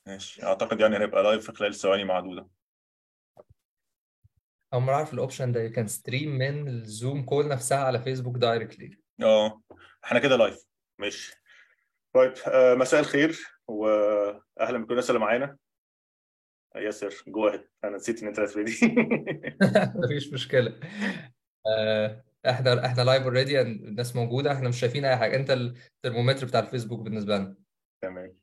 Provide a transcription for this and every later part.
ماشي اعتقد يعني هنبقى لايف في خلال ثواني معدوده اول مره اعرف الاوبشن ده كان ستريم من الزوم كول نفسها على فيسبوك دايركتلي اه احنا كده لايف ماشي طيب آه مساء الخير واهلا بكل الناس اللي معانا ياسر جو اهيد انا نسيت ان انت هتبتدي مفيش مشكله آه، احنا احنا لايف اوريدي الناس موجوده احنا مش شايفين اي حاجه انت الترمومتر بتاع الفيسبوك بالنسبه لنا تمام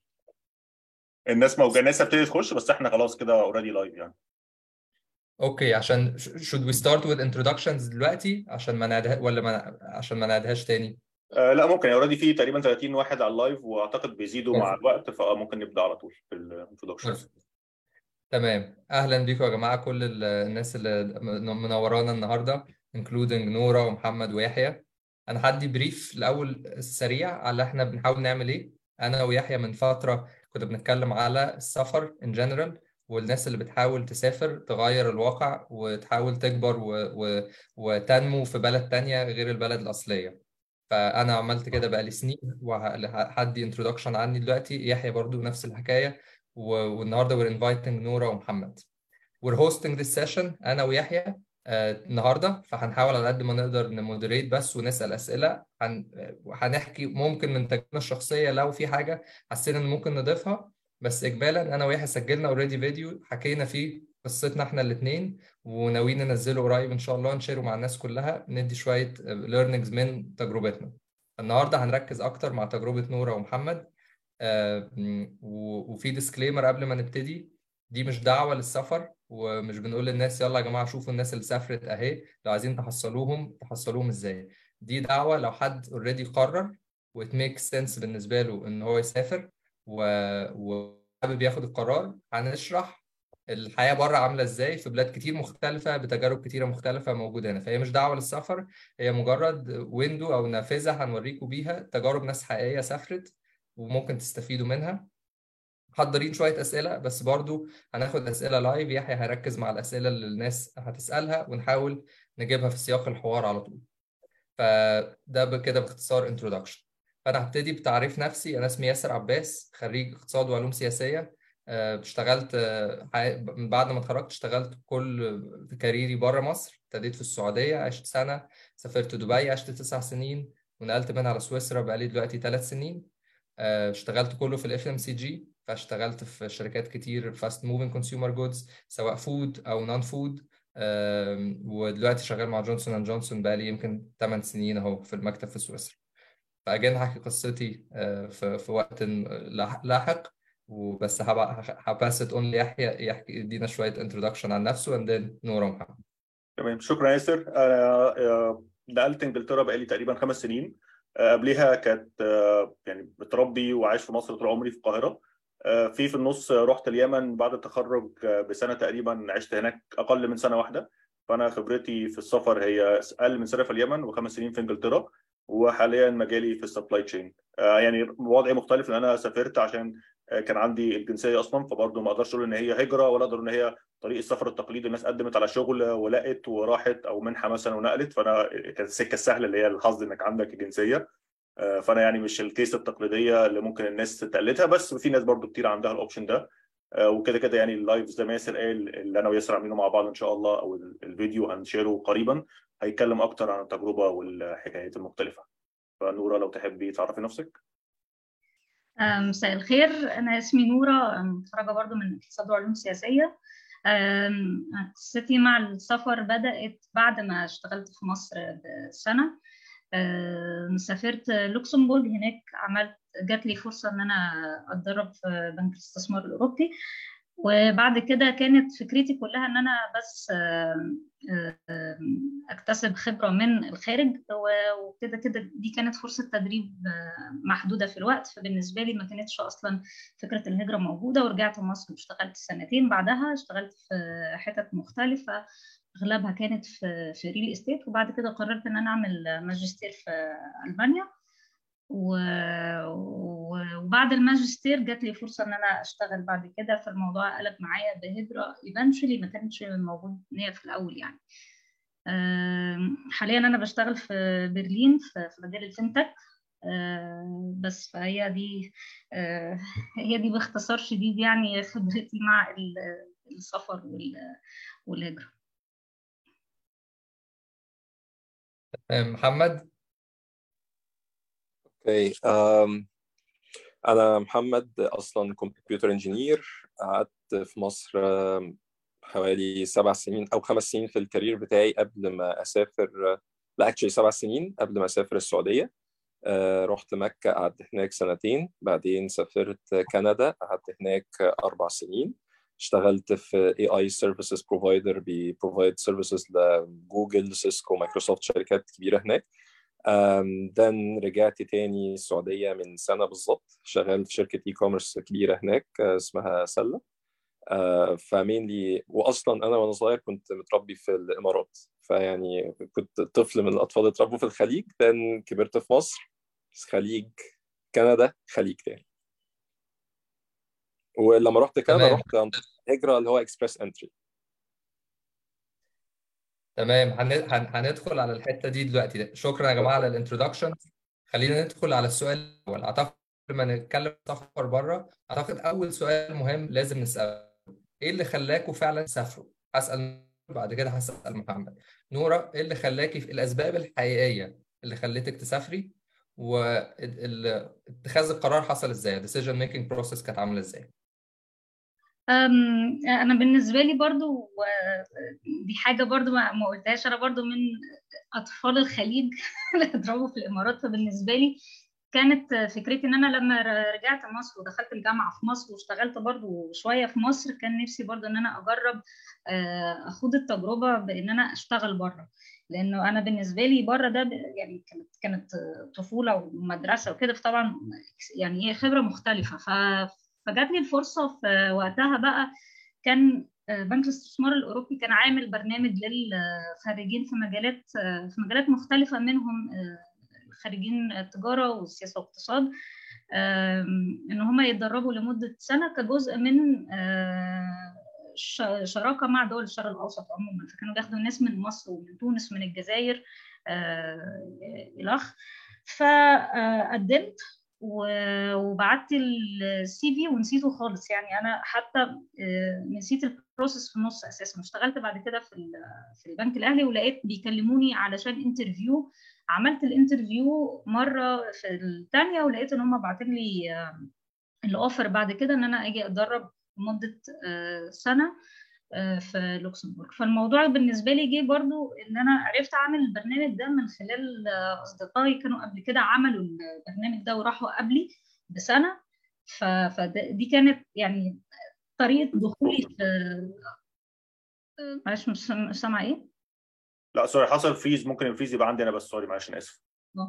الناس موجوده الناس هتبتدي تخش بس احنا خلاص كده اوريدي لايف يعني اوكي عشان should we start with introductions دلوقتي عشان ما نعدها ولا ما عشان ما نعدهاش تاني آه لا ممكن اوريدي في تقريبا 30 واحد على اللايف واعتقد بيزيدوا مع Perfect. الوقت فممكن نبدا على طول في الانترودكشن Perfect. تمام اهلا بيكم يا جماعه كل ال- الناس اللي منورانا النهارده including نورا ومحمد ويحيى انا هدي بريف الاول سريع على اللي احنا بنحاول نعمل ايه انا ويحيى من فتره كنا بنتكلم على السفر in general والناس اللي بتحاول تسافر تغير الواقع وتحاول تكبر و... و... وتنمو في بلد تانية غير البلد الأصلية فأنا عملت كده بقالي سنين وهدي انترودكشن عني دلوقتي يحيى برضو نفس الحكاية و... والنهاردة we're inviting نورا ومحمد we're hosting this session أنا ويحيى آه، النهارده فهنحاول على قد ما نقدر نمودريت بس ونسأل أسئلة هن... هنحكي ممكن من تجربتنا الشخصية لو في حاجة حسينا إن ممكن نضيفها بس اجمالا انا ويحيى سجلنا اوريدي فيديو حكينا فيه قصتنا احنا الاثنين وناويين ننزله قريب ان شاء الله نشيره مع الناس كلها ندي شويه ليرنينجز من تجربتنا النهارده هنركز اكتر مع تجربه نورا ومحمد آه، و- وفي ديسكليمر قبل ما نبتدي دي مش دعوه للسفر ومش بنقول للناس يلا يا جماعه شوفوا الناس اللي سافرت اهي لو عايزين تحصلوهم تحصلوهم ازاي دي دعوه لو حد اوريدي قرر وات ميك سنس بالنسبه له ان هو يسافر و... وحابب ياخد القرار هنشرح الحياة بره عاملة ازاي في بلاد كتير مختلفة بتجارب كتيرة مختلفة موجودة هنا فهي مش دعوة للسفر هي مجرد ويندو أو نافذة هنوريكم بيها تجارب ناس حقيقية سافرت وممكن تستفيدوا منها محضرين شوية أسئلة بس برضو هناخد أسئلة لايف يحيى هيركز مع الأسئلة اللي الناس هتسألها ونحاول نجيبها في سياق الحوار على طول فده كده باختصار انترودكشن فانا هبتدي بتعريف نفسي انا اسمي ياسر عباس خريج اقتصاد وعلوم سياسيه آه، اشتغلت آه، ح- من بعد ما اتخرجت اشتغلت كل في كاريري بره مصر ابتديت في السعوديه عشت سنه سافرت دبي عشت تسع سنين ونقلت منها على سويسرا بقالي دلوقتي ثلاث سنين آه، اشتغلت كله في الاف ام سي جي فاشتغلت في شركات كتير فاست موفينج كونسيومر جودز سواء فود او نون فود ودلوقتي شغال مع جونسون اند جونسون بقالي يمكن 8 سنين اهو في المكتب في سويسرا فاجين هحكي قصتي آه، في في وقت لاح- لاحق وبس هباس ات اون ليحيى يحكي يدينا شويه انتروداكشن عن نفسه اند ذن نورا ومحمد تمام شكرا ياسر انا آه، نقلت انجلترا بقالي تقريبا خمس سنين آه، قبليها كانت آه، يعني متربي وعايش في مصر طول عمري في القاهره آه، في في النص رحت اليمن بعد التخرج آه، بسنه تقريبا عشت هناك اقل من سنه واحده فانا خبرتي في السفر هي اقل من سنه في اليمن وخمس سنين في انجلترا وحاليا مجالي في السبلاي تشين يعني وضعي مختلف لان انا سافرت عشان آه، كان عندي الجنسيه اصلا فبرضه ما اقدرش اقول ان هي هجره ولا اقدر ان هي طريق السفر التقليدي الناس قدمت على شغل ولقت وراحت او منحه مثلا ونقلت فانا كانت السكه السهله اللي هي الحظ انك عندك الجنسيه آه، فانا يعني مش الكيس التقليديه اللي ممكن الناس تقلدها بس في ناس برضو كتير عندها الاوبشن ده آه، وكده كده يعني اللايف زي ما ياسر قال اللي انا وياسر عاملينه مع بعض ان شاء الله او ال- الفيديو هنشيره قريبا هيتكلم اكتر عن التجربه والحكايات المختلفه فنورا لو تحبي تعرفي نفسك آه، مساء الخير أنا اسمي نورة متخرجة برضو من اقتصاد وعلوم سياسية آم، قصتي مع السفر بدأت بعد ما اشتغلت في مصر بسنة آم، سافرت لوكسمبورغ هناك عملت جات لي فرصة إن أنا أتدرب في بنك الاستثمار الأوروبي وبعد كده كانت فكرتي كلها إن أنا بس آم، آم، أكتسب خبرة من الخارج و- وكده كده دي كانت فرصة تدريب آه، محدودة في الوقت فبالنسبة لي ما كانتش أصلا فكرة الهجرة موجودة ورجعت مصر واشتغلت سنتين بعدها اشتغلت في حتت مختلفة أغلبها كانت في في ريل استيت وبعد كده قررت إن أنا أعمل ماجستير في ألمانيا و... و- وبعد الماجستير جات لي فرصة إن أنا أشتغل بعد كده فالموضوع قلب معايا بهجرة eventually ما كانتش موجود نية في الأول يعني آم، حاليا أنا بشتغل في برلين في في مجال الفinتech بس فهي دي هي دي باختصار شديد يعني خبرتي مع السفر والهجرة محمد اوكي um, انا محمد اصلا كمبيوتر انجينير قعدت في مصر حوالي سبع سنين او خمس سنين في الكارير بتاعي قبل ما اسافر لا اكشلي سبع سنين قبل ما اسافر السعوديه uh, رحت مكه قعدت هناك سنتين بعدين سافرت كندا قعدت هناك اربع سنين اشتغلت في اي اي سيرفيسز بروفايدر بيبروفايد سيرفيسز لجوجل سيسكو مايكروسوفت شركات كبيره هناك دن رجعت تاني السعودية من سنة بالظبط شغال في شركة اي كوميرس كبيرة هناك اسمها سلة فمينلي واصلا انا وانا صغير كنت متربي في الامارات فيعني كنت طفل من الاطفال اللي اتربوا في الخليج دن كبرت في مصر خليج كندا خليج تاني ولما رحت كندا تمام. رحت عند هجرة اللي هو اكسبريس انتري تمام هن... هن... هندخل على الحته دي دلوقتي شكرا يا جماعه على الانترودكشن خلينا ندخل على السؤال الاول اعتقد لما نتكلم سفر بره اعتقد اول سؤال مهم لازم نساله ايه اللي خلاكوا فعلا تسافروا هسال بعد كده هسال محمد نورا ايه اللي خلاكي في الاسباب الحقيقيه اللي خلتك تسافري واتخاذ القرار حصل ازاي decision making process كانت عامله ازاي أم، انا بالنسبه لي برضو دي حاجه برضو ما ما قلتهاش انا برضو من اطفال الخليج اللي اتربوا في الامارات فبالنسبه لي كانت فكرتي ان انا لما ر- رجعت مصر ودخلت الجامعه في مصر واشتغلت برضو شويه في مصر كان نفسي برضو ان انا اجرب آه، اخوض التجربه بان انا اشتغل بره لانه انا بالنسبه لي بره ده ب- يعني كانت كانت طفوله ومدرسه وكده فطبعا يعني ايه خبره مختلفه ف فجات لي الفرصه في وقتها بقى كان آه، بنك الاستثمار الاوروبي كان عامل برنامج للخريجين في مجالات آه، في مجالات مختلفه منهم آه، خريجين التجاره والسياسه والاقتصاد آم، ان هم يتدربوا لمده سنه كجزء من آه، ش- شراكه مع دول الشرق الاوسط عموما فكانوا بياخدوا ناس من مصر ومن تونس من الجزائر آه، الى فقدمت و- وبعت السي في ونسيته خالص يعني انا حتى آه، نسيت البروسيس في النص اساسا اشتغلت بعد كده في ال- في البنك الاهلي ولقيت بيكلموني علشان انترفيو عملت الانترفيو مره في الثانيه ولقيت ان هم باعتين لي آه، الاوفر بعد كده ان انا اجي اتدرب لمده آه، سنه آه، في لوكسمبورغ فالموضوع بالنسبه لي جه برضو ان انا عرفت اعمل البرنامج ده من خلال آه، اصدقائي كانوا قبل كده عملوا البرنامج ده وراحوا قبلي بسنه فدي كانت يعني طريقه دخولي في آه، معلش مش سام- مش سامعه ايه لا سوري حصل فريز ممكن الفريز يبقى عندي انا بس سوري معلش انا اسف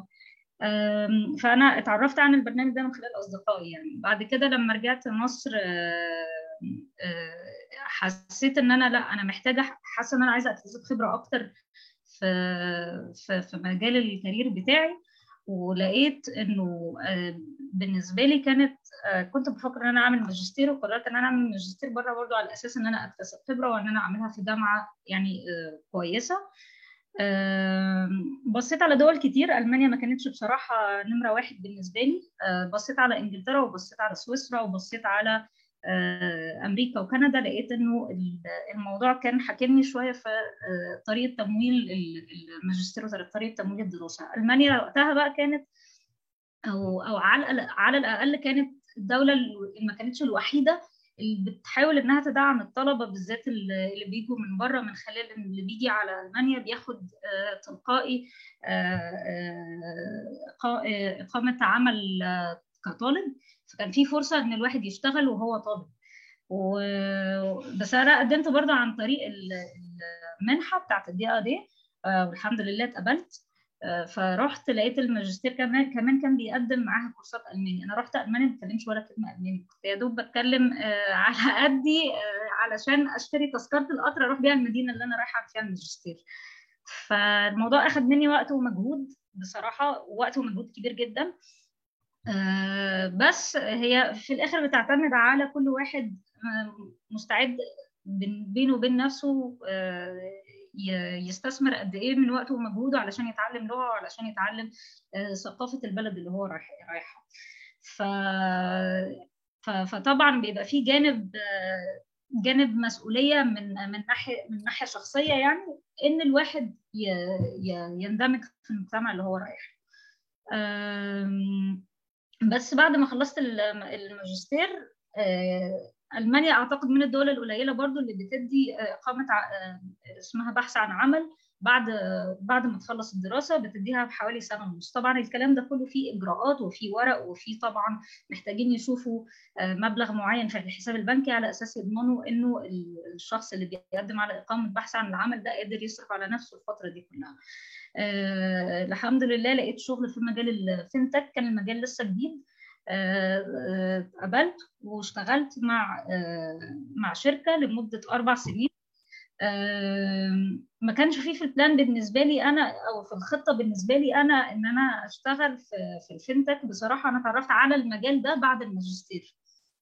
أم، فانا اتعرفت عن البرنامج ده من خلال اصدقائي يعني بعد كده لما رجعت مصر أم، أه، حسيت ان انا لا انا محتاجه حاسه ان انا عايزه اكتسب خبره اكتر في في في مجال الكارير بتاعي ولقيت انه أه، بالنسبه لي كانت أه، كنت بفكر ان انا اعمل ماجستير وقررت ان انا اعمل ماجستير بره برضو على اساس ان انا اكتسب خبره وان انا اعملها في جامعه يعني أه، كويسه آم، بصيت على دول كتير ألمانيا ما كانتش بصراحة نمرة واحد بالنسبة لي آه، بصيت على إنجلترا وبصيت على سويسرا وبصيت على آه، أمريكا وكندا لقيت إنه ال- الموضوع كان حاكمني شوية في آه، طريقة تمويل ال- الماجستير وطريقة تمويل الدراسة ألمانيا وقتها بقى كانت أو أو على الأقل- على الأقل كانت الدولة اللي ما كانتش الوحيدة اللي بتحاول انها تدعم الطلبه بالذات اللي اللي بيجوا من بره من خلال إن اللي بيجي على المانيا بياخد آه، تلقائي آه، آه، إقا- آه، اقامه عمل آه، كطالب فكان في فرصه ان الواحد يشتغل وهو طالب و- بس انا قدمت برضه عن طريق ال- المنحه بتاعت الدي ا دي والحمد لله اتقبلت آه، فرحت لقيت الماجستير كمان كمان كان بيقدم معاها كورسات الماني انا رحت المانيا ما بتكلمش ولا كلمه الماني كنت يا دوب بتكلم آه، على قدي آه، علشان اشتري تذكره القطر اروح بيها المدينه اللي انا رايحه أعمل فيها الماجستير فالموضوع اخذ مني وقت ومجهود بصراحه وقت ومجهود كبير جدا آه، بس هي في الاخر بتعتمد على كل واحد آه، مستعد بين- بينه وبين نفسه آه، يستثمر قد ايه من وقته ومجهوده علشان يتعلم لغه وعلشان يتعلم ثقافه البلد اللي هو رايح رايحها ف... فطبعا بيبقى في جانب جانب مسؤوليه من من ناحيه من ناحيه شخصيه يعني ان الواحد يندمج في المجتمع اللي هو رايح بس بعد ما خلصت الماجستير المانيا اعتقد من الدول القليله برضو اللي بتدي اقامه اسمها بحث عن عمل بعد بعد ما تخلص الدراسه بتديها بحوالي سنه ونص طبعا الكلام ده كله فيه اجراءات وفيه ورق وفيه طبعا محتاجين يشوفوا مبلغ معين في الحساب البنكي على اساس يضمنوا انه الشخص اللي بيقدم على اقامه بحث عن العمل ده قادر يصرف على نفسه الفتره دي كلها أه الحمد لله لقيت شغل في مجال الفinTech كان المجال لسه جديد اتقبلت أه واشتغلت مع أه مع شركه لمده اربع سنين ما كانش فيه في البلان بالنسبه لي انا او في الخطه بالنسبه لي انا ان انا اشتغل في في الفinTech بصراحه انا اتعرفت على المجال ده بعد الماجستير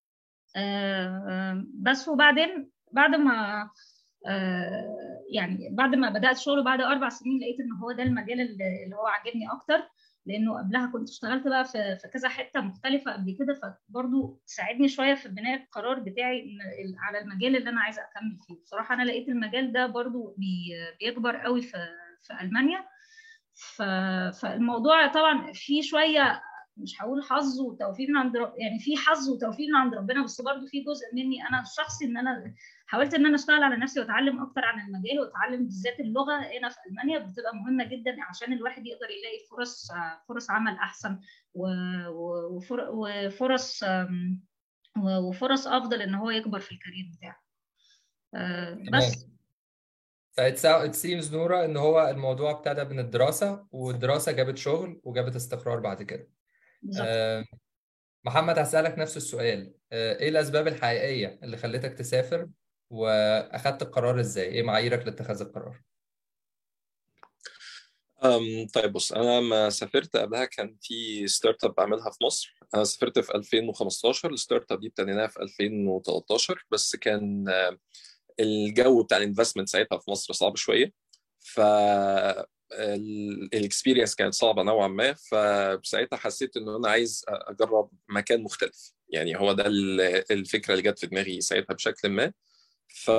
بس وبعدين بعد ما يعني بعد ما بدات شغل بعد اربع سنين لقيت ان هو ده المجال اللي هو عاجبني اكتر لانه قبلها كنت اشتغلت بقى في في كذا حته مختلفه قبل كده فبرضه ساعدني شويه في بناء القرار بتاعي على المجال اللي انا عايزه اكمل فيه بصراحه انا لقيت المجال ده برضه بيكبر قوي في في المانيا فالموضوع طبعا فيه شويه مش هقول حظ وتوفيق من عند يعني في حظ وتوفيق من عند ربنا بس برضه في جزء مني انا الشخصي ان انا حاولت ان انا اشتغل على نفسي واتعلم اكتر عن المجال واتعلم بالذات اللغه هنا في المانيا بتبقى مهمه جدا عشان الواحد يقدر يلاقي فرص فرص عمل احسن وفرص وفرص افضل ان هو يكبر في الكارير بتاعه بس فإت سيمز نورا ان هو الموضوع ابتدى من الدراسه والدراسه جابت شغل وجابت استقرار بعد كده أه محمد هسألك نفس السؤال أه ايه الاسباب الحقيقيه اللي خلتك تسافر واخدت القرار ازاي ايه معاييرك لاتخاذ القرار أم طيب بص انا لما سافرت قبلها كان في ستارت اب بعملها في مصر انا سافرت في 2015 الستارت اب دي ابتديناها في 2013 بس كان الجو بتاع الانفستمنت ساعتها في مصر صعب شويه ف الاكسبيرينس كانت صعبه نوعا ما فساعتها حسيت ان انا عايز اجرب مكان مختلف يعني هو ده الفكره اللي جت في دماغي ساعتها بشكل ما ف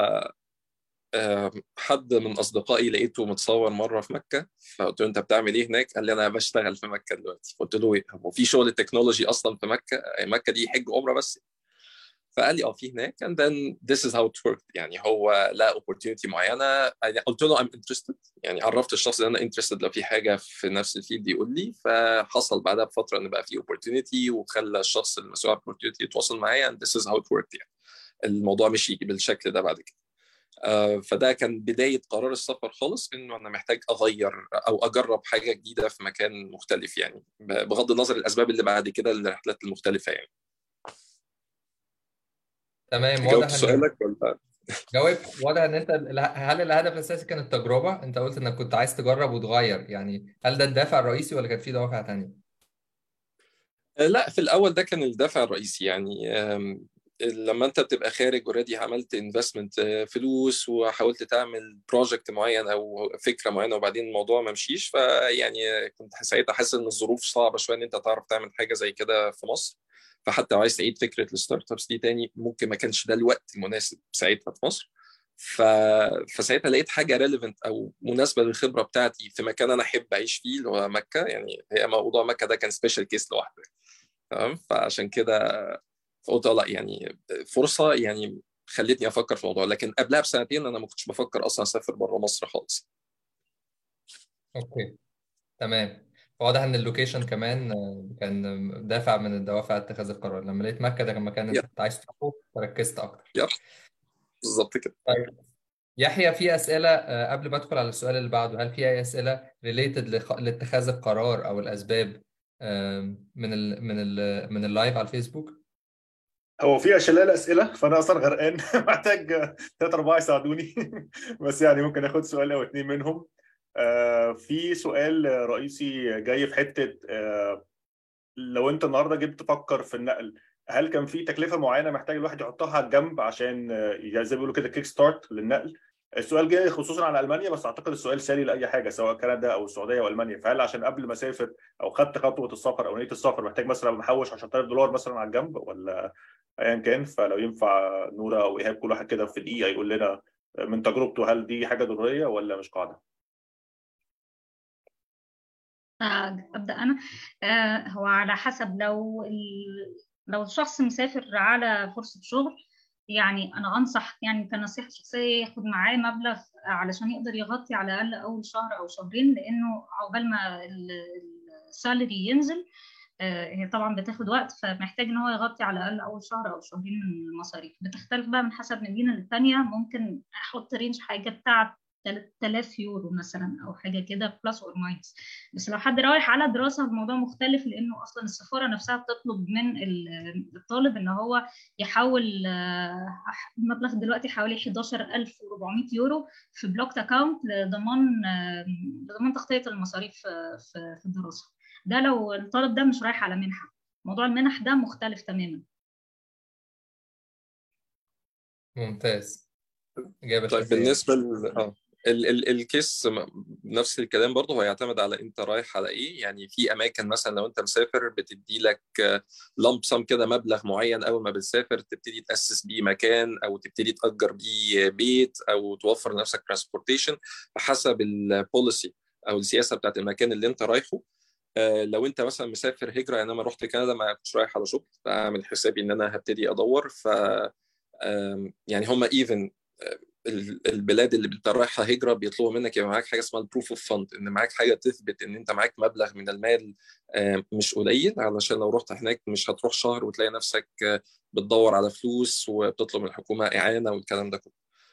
حد من اصدقائي لقيته متصور مره في مكه فقلت له انت بتعمل ايه هناك؟ قال لي انا بشتغل في مكه دلوقتي قلت له هو في شغل تكنولوجي اصلا في مكه مكه دي حج عمره بس فقال لي اه في هناك and then this is how it worked يعني هو لا opportunity معينه يعني قلت له I'm interested يعني عرفت الشخص ان انا interested لو في حاجه في نفس الفيلد يقول لي فحصل بعدها بفتره ان بقى في opportunity وخلى الشخص المسؤول عن opportunity يتواصل معايا and this is how it worked يعني الموضوع مشي بالشكل ده بعد كده Uh, فده كان بدايه قرار السفر خالص انه انا محتاج اغير او اجرب حاجه جديده في مكان مختلف يعني بغض النظر الاسباب اللي بعد كده الرحلات المختلفه يعني تمام جاوبت واضح ان سؤالك ولا جاوبت واضح ان انت هل الهدف الاساسي كان التجربه انت قلت انك كنت عايز تجرب وتغير يعني هل ده الدافع الرئيسي ولا كان في دوافع تانية لا في الاول ده كان الدافع الرئيسي يعني لما انت بتبقى خارج اوريدي عملت انفستمنت فلوس وحاولت تعمل بروجكت معين او فكره معينه وبعدين الموضوع ما مشيش فيعني كنت ساعتها حاسس ان الظروف صعبه شويه ان انت تعرف تعمل حاجه زي كده في مصر فحتى لو عايز تعيد فكره الستارت ابس دي تاني ممكن ما كانش ده الوقت المناسب ساعتها في مصر ف... فساعتها لقيت حاجه ريليفنت او مناسبه للخبره بتاعتي في مكان انا احب اعيش فيه اللي هو مكه يعني هي موضوع مكه ده كان سبيشال كيس لوحده تمام فعشان كده فقلت لا يعني فرصه يعني خلتني افكر في الموضوع لكن قبلها بسنتين انا ما كنتش بفكر اصلا اسافر بره مصر خالص اوكي تمام واضح ان اللوكيشن كمان كان دافع من الدوافع اتخاذ القرار لما لقيت مكه ده كان مكان يب انت عايز تروحه فركزت اكتر يب بالظبط كده طيب يحيى في اسئله آه، قبل ما ادخل على السؤال اللي بعده هل في اي اسئله ريليتد لاتخاذ القرار او الاسباب آم، من ال من ال من اللايف على الفيسبوك هو في شلال اسئله فانا اصلا غرقان محتاج ثلاثة أربعة يساعدوني بس يعني ممكن اخد سؤال او اتنين منهم آه، في سؤال رئيسي جاي في حته آه، لو انت النهارده جيت تفكر في النقل هل كان في تكلفه معينه محتاج الواحد يحطها على الجنب عشان آه، زي ما بيقولوا كده كيك ستارت للنقل السؤال جاي خصوصا على المانيا بس اعتقد السؤال ساري لاي حاجه سواء كندا او السعوديه او المانيا فهل عشان قبل ما اسافر او خدت خطوه السفر او نيه السفر محتاج مثلا محوش 10000 دولار مثلا على الجنب ولا ايا كان فلو ينفع نوره او ايهاب كل واحد كده في دقيقه يقول لنا من تجربته هل دي حاجه ضروريه ولا مش قاعده؟ ابدا انا هو على حسب لو لو الشخص مسافر على فرصه شغل يعني انا انصح يعني كنصيحه شخصيه ياخد معاه مبلغ علشان يقدر يغطي على الاقل اول شهر او شهرين لانه عقبال ما السالري ينزل هي طبعا بتاخد وقت فمحتاج ان هو يغطي على الاقل اول شهر او شهرين من المصاريف بتختلف بقى من حسب مدينه للتانيه ممكن احط رينج حاجه بتاعت 3000 يورو مثلا او حاجه كده بلس اور ماينس بس لو حد رايح على دراسه الموضوع مختلف لانه اصلا السفاره نفسها بتطلب من الطالب ان هو يحول المبلغ دلوقتي حوالي 11400 يورو في بلوكت اكاونت لضمان لضمان تغطيه المصاريف في الدراسه ده لو الطالب ده مش رايح على منحه موضوع المنح ده مختلف تماما ممتاز إجابة طيب بالنسبة ل... اه ال ال الكيس نفس الكلام برضه هو يعتمد على انت رايح على ايه يعني في اماكن مثلا لو انت مسافر بتدي لك لمب سم كده مبلغ معين اول ما بتسافر تبتدي تاسس بيه مكان او تبتدي تاجر بيه بيت او توفر لنفسك ترانسبورتيشن حسب البوليسي او السياسه بتاعت المكان اللي انت رايحه لو انت مثلا مسافر هجره يعني انا رحت كندا ما كنتش رايح على شغل فاعمل حسابي ان انا هبتدي ادور ف يعني هم ايفن البلاد اللي انت رايحه هجره بيطلبوا منك يبقى معاك حاجه اسمها البروف اوف فند ان معاك حاجه تثبت ان انت معاك مبلغ من المال مش قليل علشان لو رحت هناك مش هتروح شهر وتلاقي نفسك بتدور على فلوس وبتطلب من الحكومه اعانه والكلام ده كله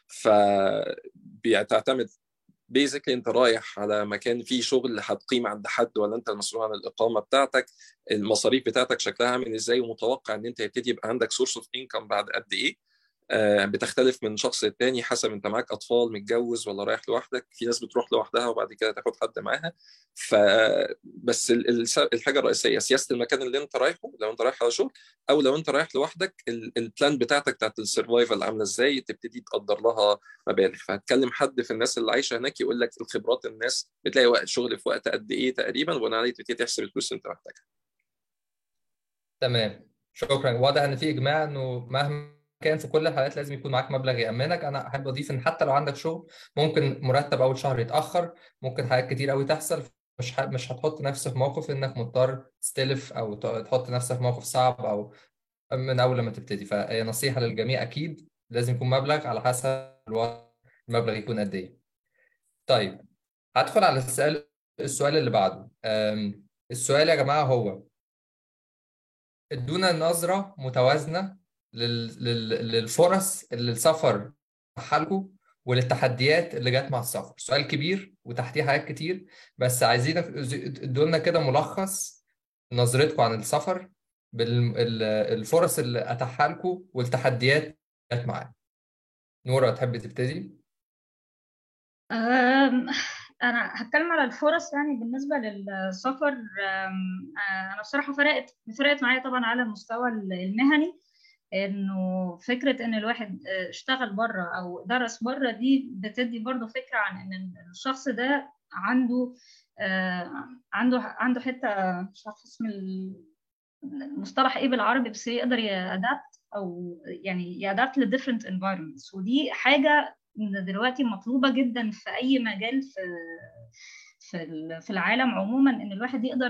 فبتعتمد بيزيكلي انت رايح على مكان فيه شغل هتقيم عند حد ولا انت المسؤول عن الاقامه بتاعتك المصاريف بتاعتك شكلها عامل ازاي ومتوقع ان انت يبتدي يبقى عندك سورس اوف انكم بعد قد ايه بتختلف من شخص للتاني حسب انت معاك اطفال متجوز ولا رايح لوحدك في ناس بتروح لوحدها وبعد كده تاخد حد معاها ف بس الحاجه الرئيسيه سياسه المكان اللي انت رايحه لو انت رايح على شغل او لو انت رايح لوحدك البلان بتاعتك بتاعت السرفايفل عامله ازاي تبتدي تقدر لها مبالغ فهتكلم حد في الناس اللي عايشه هناك يقول لك الخبرات الناس بتلاقي وقت شغل في وقت قد ايه تقريبا وبناء عليه تبتدي تحسب الفلوس اللي انت محتاجها تمام شكرا واضح ان في اجماع انه مهما كان في كل الحالات لازم يكون معاك مبلغ يأمنك انا احب اضيف ان حتى لو عندك شغل ممكن مرتب اول شهر يتأخر ممكن حاجات كتير قوي تحصل مش مش هتحط نفسك في موقف انك مضطر تستلف او تحط نفسك في موقف صعب او من اول لما تبتدي فهي نصيحة للجميع اكيد لازم يكون مبلغ على حسب الوضع المبلغ يكون قد ايه طيب هدخل على السؤال السؤال اللي بعده السؤال يا جماعة هو ادونا نظرة متوازنة للفرص اللي السفر حالكم وللتحديات اللي جت مع السفر سؤال كبير وتحتيه حاجات كتير بس عايزين ادوا لنا كده ملخص نظرتكم عن السفر بالفرص اللي اتاحها لكم والتحديات جت معاه نورا تحبي تبتدي انا هتكلم على الفرص يعني بالنسبه للسفر انا بصراحه فرقت فرقت معايا طبعا على المستوى المهني انه فكره ان الواحد اشتغل بره او درس بره دي بتدي برضه فكره عن ان الشخص ده عنده عنده عنده حته مش عارفه اسم المصطلح ايه بالعربي بس يقدر يادابت او يعني يادابت لديفرنت انفايرمنتس ودي حاجه دلوقتي مطلوبه جدا في اي مجال في في في العالم عموما ان الواحد يقدر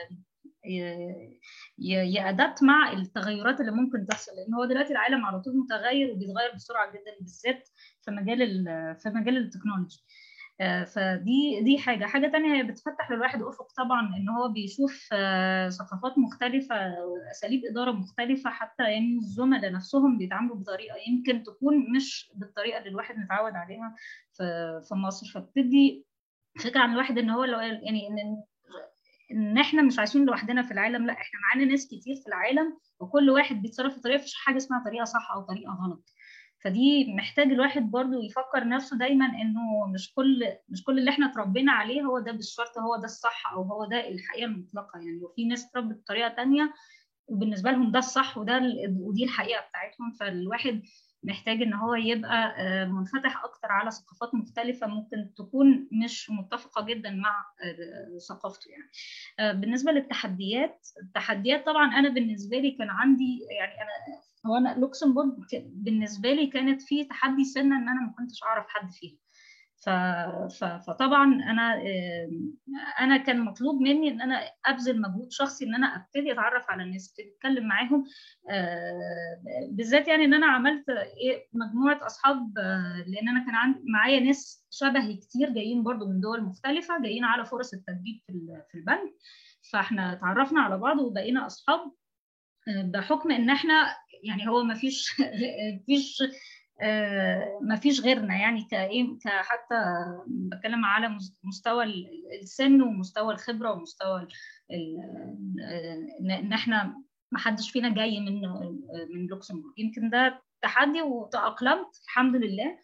يأدبت مع التغيرات اللي ممكن تحصل لان هو دلوقتي العالم على طول متغير وبيتغير بسرعه جدا بالذات في مجال في مجال التكنولوجي فدي دي حاجه حاجه تانية هي بتفتح للواحد افق طبعا ان هو بيشوف ثقافات مختلفه اساليب اداره مختلفه حتى يعني الزملاء نفسهم بيتعاملوا بطريقه يمكن تكون مش بالطريقه اللي الواحد متعود عليها في في مصر فبتدي فكره عن الواحد ان هو لو يعني ان ان احنا مش عايشين لوحدنا في العالم لا احنا معانا ناس كتير في العالم وكل واحد بيتصرف بطريقه مفيش حاجه اسمها طريقه صح او طريقه غلط فدي محتاج الواحد برضو يفكر نفسه دايما انه مش كل مش كل اللي احنا اتربينا عليه هو ده بالشرط هو ده الصح او هو ده الحقيقه المطلقه يعني وفي ناس اتربت بطريقه تانية وبالنسبه لهم ده الصح وده ودي الحقيقه بتاعتهم فالواحد محتاج ان هو يبقى منفتح اكتر على ثقافات مختلفه ممكن تكون مش متفقه جدا مع ثقافته يعني بالنسبه للتحديات التحديات طبعا انا بالنسبه لي كان عندي يعني انا هو انا لوكسمبورغ بالنسبه لي كانت في تحدي سنه ان انا ما كنتش اعرف حد فيها ف... ف... فطبعا انا انا كان مطلوب مني ان انا ابذل مجهود شخصي ان انا ابتدي اتعرف على الناس ابتدي اتكلم معاهم بالذات يعني ان انا عملت ايه مجموعه اصحاب لان انا كان عندي معايا ناس شبهي كتير جايين برضو من دول مختلفه جايين على فرص التدريب في في البنك فاحنا اتعرفنا على بعض وبقينا اصحاب بحكم ان احنا يعني هو ما فيش فيش ما فيش غيرنا يعني كايه كحتى بتكلم على مستوى السن ومستوى الخبره ومستوى ان احنا ما حدش فينا جاي من من لوكسمبورغ يمكن ده تحدي وتاقلمت الحمد لله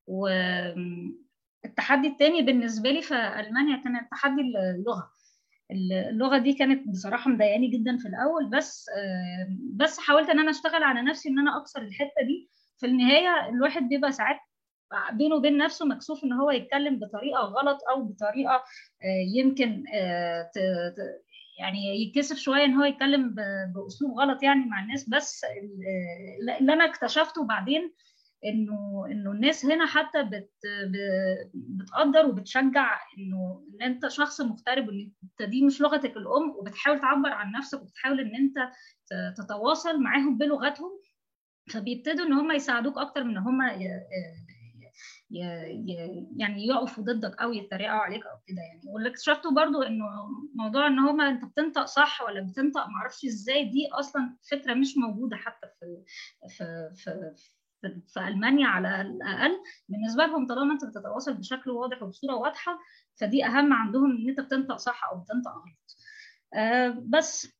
والتحدي الثاني بالنسبه لي في المانيا كان تحدي اللغه اللغه دي كانت بصراحه مضايقاني جدا في الاول بس بس حاولت ان انا اشتغل على نفسي ان انا اكسر الحته دي في النهايه الواحد بيبقى ساعات بينه وبين نفسه مكسوف ان هو يتكلم بطريقه غلط او بطريقه يمكن يعني يتكسف شويه ان هو يتكلم باسلوب غلط يعني مع الناس بس اللي انا اكتشفته بعدين انه انه الناس هنا حتى بت بتقدر وبتشجع انه ان انت شخص مغترب وان انت دي مش لغتك الام وبتحاول تعبر عن نفسك وبتحاول ان انت تتواصل معاهم بلغتهم فبيبتدوا ان هم يساعدوك اكتر من ان هم ي... ي... ي... يعني يقفوا ضدك او يتريقوا عليك او كده يعني واللي اكتشفته برضو انه موضوع ان هم انت بتنطق صح ولا بتنطق معرفش ازاي دي اصلا فكره مش موجوده حتى في في في في, في المانيا على الاقل بالنسبه لهم طالما انت بتتواصل بشكل واضح وبصوره واضحه فدي اهم عندهم ان انت بتنطق صح او بتنطق غلط آه بس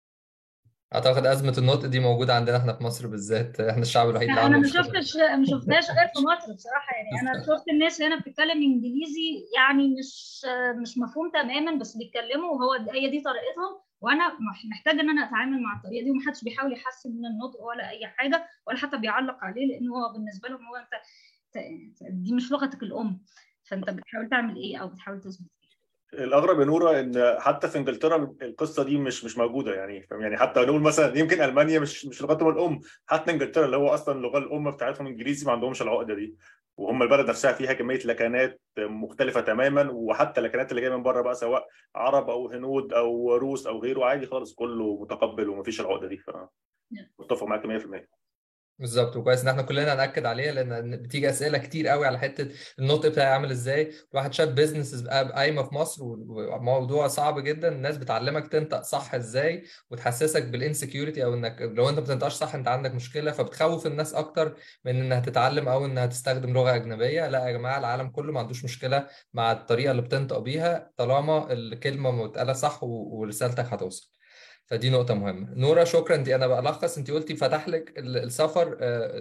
اعتقد ازمه النطق دي موجوده عندنا احنا في مصر بالذات احنا الشعب الوحيد اللي انا ما شفتش ما شفتهاش غير في مصر بصراحه يعني انا شفت الناس هنا بتتكلم انجليزي يعني مش مش مفهوم تماما بس بيتكلموا وهو هي دي طريقتهم وانا محتاجه ان انا اتعامل مع الطريقه دي ومحدش بيحاول يحسن من النطق ولا اي حاجه ولا حتى بيعلق عليه لان هو بالنسبه لهم هو انت دي مش لغتك الام فانت بتحاول تعمل ايه او بتحاول تثبت الاغرب يا نوره ان حتى في انجلترا القصه دي مش مش موجوده يعني يعني حتى نقول مثلا يمكن المانيا مش مش لغتهم الام حتى انجلترا اللي هو اصلا اللغه الام بتاعتهم انجليزي ما عندهمش العقده دي وهم البلد نفسها فيها كميه لكنات مختلفه تماما وحتى اللكنات اللي جايه من بره بقى سواء عرب او هنود او روس او غيره عادي خالص كله متقبل ومفيش العقده دي فمتفق معاك 100% بالظبط وكويس ان احنا كلنا ناكد عليها لان بتيجي اسئله كتير قوي على حته النطق بتاعي عامل ازاي الواحد شاف بيزنس قايمه في مصر وموضوع صعب جدا الناس بتعلمك تنطق صح ازاي وتحسسك بالانسكيورتي او انك لو انت ما بتنطقش صح انت عندك مشكله فبتخوف الناس اكتر من انها تتعلم او انها تستخدم لغه اجنبيه لا يا جماعه العالم كله ما عندوش مشكله مع الطريقه اللي بتنطق بيها طالما الكلمه متقاله صح ورسالتك هتوصل فدي نقطة مهمة. نورا شكرا انت انا بلخص انت قلتي فتح لك السفر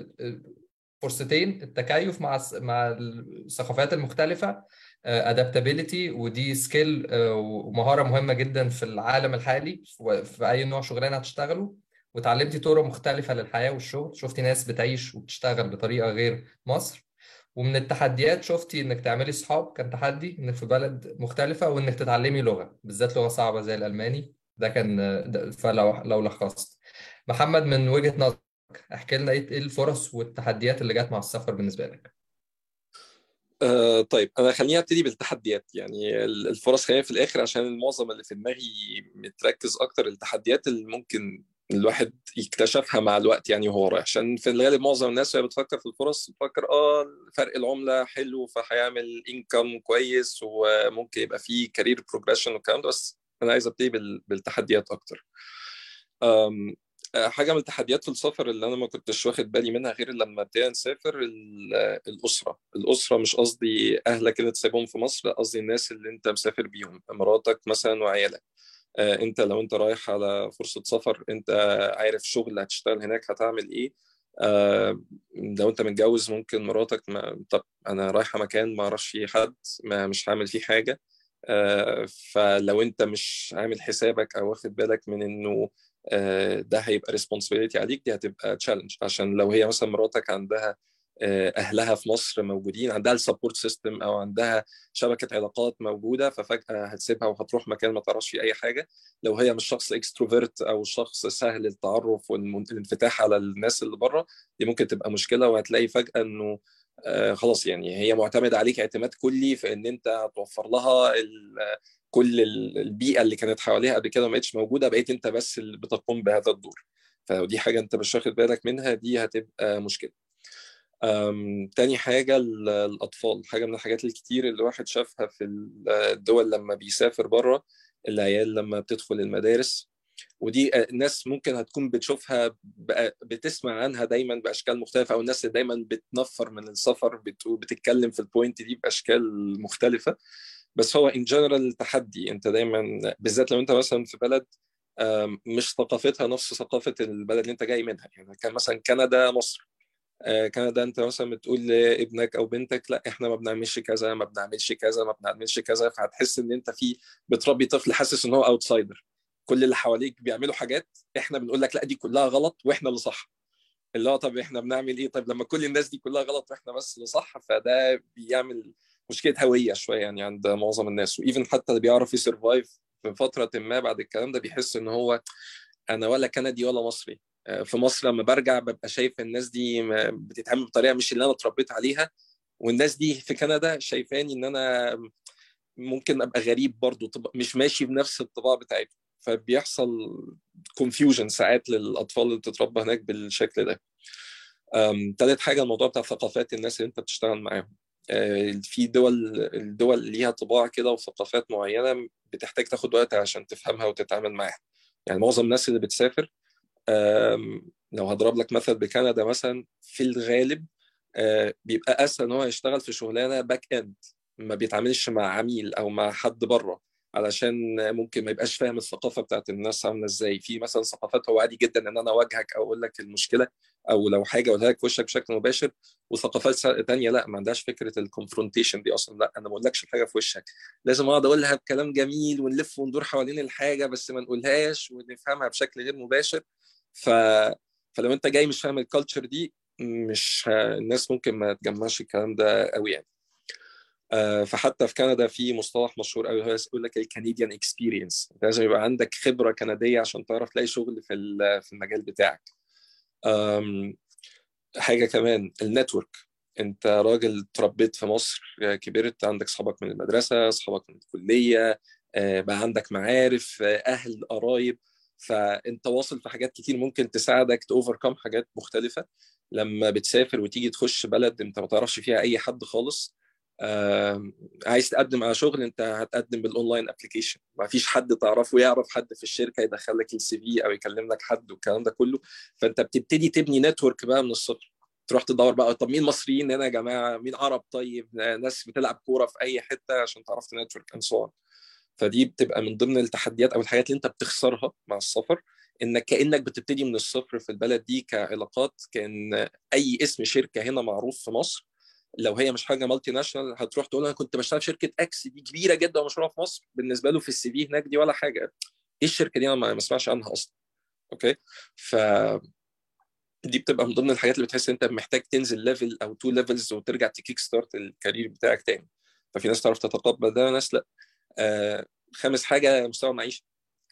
فرصتين التكيف مع مع الثقافات المختلفة ادابتابيلتي ودي سكيل ومهارة مهمة جدا في العالم الحالي في اي نوع شغلانة هتشتغله وتعلمتي طرق مختلفة للحياة والشغل شفتي ناس بتعيش وبتشتغل بطريقة غير مصر ومن التحديات شفتي انك تعملي صحاب كان تحدي انك في بلد مختلفة وانك تتعلمي لغة بالذات لغة صعبة زي الالماني ده كان ده فلو لو لخصت محمد من وجهة نظرك احكي لنا ايه الفرص والتحديات اللي جت مع السفر بالنسبة لك آه طيب انا خليني ابتدي بالتحديات يعني الفرص خلينا في الاخر عشان المعظم اللي في دماغي متركز اكتر التحديات اللي ممكن الواحد يكتشفها مع الوقت يعني وهو رايح عشان في الغالب معظم الناس وهي بتفكر في الفرص بتفكر اه فرق العمله حلو فهيعمل انكم كويس وممكن يبقى فيه كارير بروجريشن والكلام ده بس انا عايز ابتدي بالتحديات اكتر حاجه من التحديات في السفر اللي انا ما كنتش واخد بالي منها غير لما ابتدينا نسافر الاسره الاسره مش قصدي اهلك اللي تسيبهم في مصر قصدي الناس اللي انت مسافر بيهم مراتك مثلا وعيالك انت لو انت رايح على فرصه سفر انت عارف شغل هتشتغل هناك هتعمل ايه آه لو انت متجوز ممكن مراتك ما... طب انا رايحه مكان ما اعرفش فيه حد ما مش هعمل فيه حاجه آه فلو انت مش عامل حسابك او واخد بالك من انه ده هيبقى ريسبونسبيلتي عليك دي هتبقى تشالنج عشان لو هي مثلا مراتك عندها اهلها في مصر موجودين عندها السبورت سيستم او عندها شبكه علاقات موجوده ففجاه هتسيبها وهتروح مكان ما تعرفش فيه اي حاجه لو هي مش شخص اكستروفيرت او شخص سهل التعرف والانفتاح على الناس اللي بره دي ممكن تبقى مشكله وهتلاقي فجاه انه آه خلاص يعني هي معتمده عليك اعتماد كلي في ان انت توفر لها كل البيئه اللي كانت حواليها قبل كده ما بقتش موجوده بقيت انت بس اللي بتقوم بهذا الدور فدي حاجه انت مش واخد بالك منها دي هتبقى مشكله تاني حاجة الأطفال حاجة من الحاجات الكتير اللي الواحد شافها في الدول لما بيسافر بره العيال لما بتدخل المدارس ودي الناس ممكن هتكون بتشوفها بتسمع عنها دايما باشكال مختلفه او الناس اللي دايما بتنفر من السفر بتتكلم في البوينت دي باشكال مختلفه بس هو ان جنرال تحدي انت دايما بالذات لو انت مثلا في بلد مش ثقافتها نفس ثقافه البلد اللي انت جاي منها يعني كان مثلا كندا مصر كندا انت مثلا بتقول لابنك او بنتك لا احنا ما بنعملش كذا ما بنعملش كذا ما بنعملش كذا فهتحس ان انت في بتربي طفل حاسس ان هو اوتسايدر كل اللي حواليك بيعملوا حاجات احنا بنقول لك لا دي كلها غلط واحنا اللي صح اللي هو طب احنا بنعمل ايه طيب لما كل الناس دي كلها غلط واحنا بس اللي صح فده بيعمل مشكله هويه شويه يعني عند معظم الناس وايفن حتى اللي بيعرف يسرفايف في فتره ما بعد الكلام ده بيحس ان هو انا ولا كندي ولا مصري في مصر لما برجع ببقى شايف الناس دي بتتعامل بطريقه مش اللي انا اتربيت عليها والناس دي في كندا شايفاني ان انا ممكن ابقى غريب برضو مش ماشي بنفس الطباع بتاعتهم فبيحصل كونفيوجن ساعات للاطفال اللي بتتربى هناك بالشكل ده ثالث حاجه الموضوع بتاع ثقافات الناس اللي انت بتشتغل معاهم في دول الدول ليها طباع كده وثقافات معينه بتحتاج تاخد وقت عشان تفهمها وتتعامل معاها يعني معظم الناس اللي بتسافر لو هضرب لك مثل بكندا مثلا في الغالب بيبقى اسهل ان هو يشتغل في شغلانه باك اند ما بيتعاملش مع عميل او مع حد بره علشان ممكن ما يبقاش فاهم الثقافه بتاعت الناس عامله ازاي في مثلا ثقافات هو عادي جدا ان انا اواجهك او اقول لك المشكله او لو حاجه اقولها لك في وشك بشكل مباشر وثقافات تانية لا ما عندهاش فكره الكونفرونتيشن دي اصلا لا انا ما اقولكش الحاجه في وشك لازم اقعد اقولها بكلام جميل ونلف وندور حوالين الحاجه بس ما نقولهاش ونفهمها بشكل غير مباشر ف... فلو انت جاي مش فاهم الكالتشر دي مش ه... الناس ممكن ما تجمعش الكلام ده قوي يعني آه فحتى في كندا في مصطلح مشهور قوي هو يقول لك الكنديان اكسبيرينس لازم يبقى عندك خبره كنديه عشان تعرف تلاقي شغل في في المجال بتاعك حاجه كمان النتورك انت راجل تربيت في مصر كبرت عندك اصحابك من المدرسه اصحابك من الكليه بقى عندك معارف اهل قرايب فانت واصل في حاجات كتير ممكن تساعدك توفركم حاجات مختلفه لما بتسافر وتيجي تخش بلد انت ما تعرفش فيها اي حد خالص آه، عايز تقدم على شغل انت هتقدم بالاونلاين ابلكيشن ما فيش حد تعرفه يعرف حد في الشركه يدخل لك السي في او يكلم لك حد والكلام ده كله فانت بتبتدي تبني نتورك بقى من الصفر تروح تدور بقى طب مين مصريين هنا يا جماعه مين عرب طيب ناس بتلعب كوره في اي حته عشان تعرف تنتورك اند سو فدي بتبقى من ضمن التحديات او الحاجات اللي انت بتخسرها مع السفر انك كانك بتبتدي من الصفر في البلد دي كعلاقات كان اي اسم شركه هنا معروف في مصر لو هي مش حاجه مالتي ناشونال هتروح تقول انا كنت بشتغل في شركه اكس دي كبيره جدا ومشهوره في مصر بالنسبه له في السي في هناك دي ولا حاجه ايه الشركه دي انا ما اسمعش عنها اصلا اوكي ف دي بتبقى من ضمن الحاجات اللي بتحس انت محتاج تنزل ليفل او تو ليفلز وترجع تكيك ستارت الكارير بتاعك تاني ففي ناس تعرف تتقبل ده وناس لا آه خامس حاجه مستوى المعيشه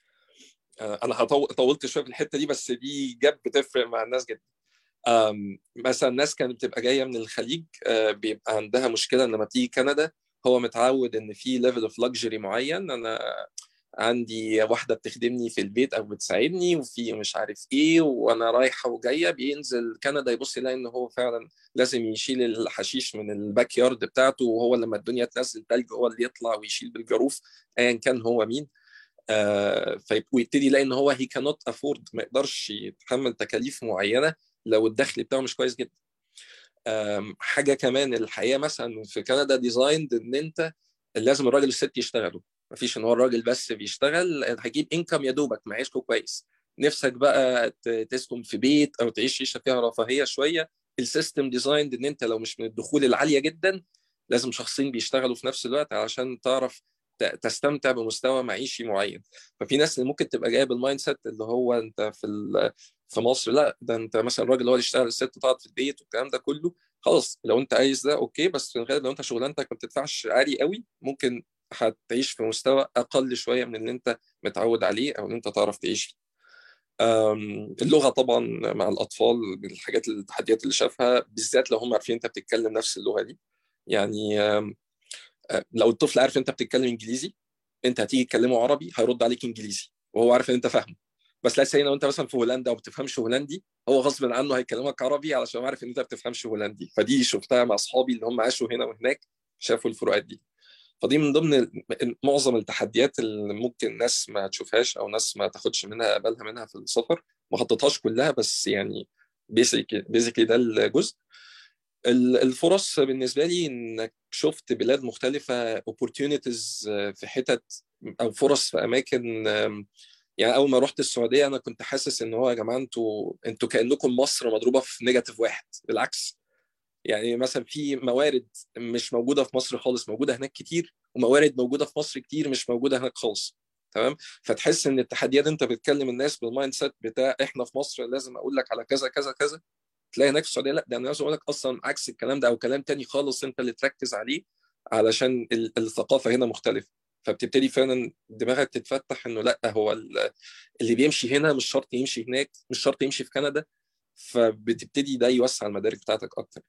آه انا طولت شويه في الحته دي بس دي جاب بتفرق مع الناس جدا مثلا الناس كانت بتبقى جايه من الخليج بيبقى عندها مشكله لما بتيجي كندا هو متعود ان في ليفل اوف لكجري معين انا عندي واحده بتخدمني في البيت او بتساعدني وفي مش عارف ايه وانا رايحه وجايه بينزل كندا يبص يلاقي ان هو فعلا لازم يشيل الحشيش من الباك يارد بتاعته وهو لما الدنيا تنزل تلج هو اللي يطلع ويشيل بالجاروف ايا كان هو مين آه ويبتدي يلاقي ان هو هي كانوت افورد ما يقدرش يتحمل تكاليف معينه لو الدخل بتاعه مش كويس جدا حاجه كمان الحقيقه مثلا في كندا ديزايند ان انت لازم الراجل والست يشتغلوا مفيش ان هو الراجل بس بيشتغل هجيب انكم يا دوبك معيشكم كويس نفسك بقى تسكن في بيت او تعيش عيشه فيها رفاهيه شويه السيستم ديزايند ان انت لو مش من الدخول العاليه جدا لازم شخصين بيشتغلوا في نفس الوقت علشان تعرف تستمتع بمستوى معيشي معين ففي ناس اللي ممكن تبقى جايه بالمايند سيت اللي هو انت في في مصر لا ده انت مثلا الراجل هو اللي يشتغل الست تقعد في البيت والكلام ده كله خلاص لو انت عايز ده اوكي بس في الغالب لو انت شغلانتك ما بتدفعش عالي قوي ممكن هتعيش في مستوى اقل شويه من اللي انت متعود عليه او اللي انت تعرف تعيش فيه اللغه طبعا مع الاطفال من الحاجات التحديات اللي شافها بالذات لو هم عارفين انت بتتكلم نفس اللغه دي يعني لو الطفل عارف انت بتتكلم انجليزي انت هتيجي تكلمه عربي هيرد عليك انجليزي وهو عارف ان انت فاهمه بس لا سي لو انت مثلا في هولندا وما بتفهمش هولندي هو غصب عنه هيكلمك عربي علشان عارف ان انت ما بتفهمش هولندي فدي شفتها مع اصحابي اللي هم عاشوا هنا وهناك شافوا الفروقات دي فدي من ضمن معظم التحديات اللي ممكن ناس ما تشوفهاش او ناس ما تاخدش منها بالها منها في السفر ما حطيتهاش كلها بس يعني بيزيكلي ده الجزء الفرص بالنسبه لي انك شفت بلاد مختلفه opportunities في حتت او فرص في اماكن يعني اول ما رحت السعوديه انا كنت حاسس ان هو يا جماعه انتوا انتوا كانكم مصر مضروبه في نيجاتيف واحد بالعكس يعني مثلا في موارد مش موجوده في مصر خالص موجوده هناك كتير وموارد موجوده في مصر كتير مش موجوده هناك خالص تمام فتحس ان التحديات انت بتكلم الناس بالمايند سيت بتاع احنا في مصر لازم اقول لك على كذا كذا كذا تلاقي هناك في السعوديه لا ده انا عايز اقول لك اصلا عكس الكلام ده او كلام تاني خالص انت اللي تركز عليه علشان الثقافه هنا مختلفه فبتبتدي فعلا دماغك تتفتح انه لا هو اللي بيمشي هنا مش شرط يمشي هناك مش شرط يمشي في كندا فبتبتدي ده يوسع المدارك بتاعتك اكتر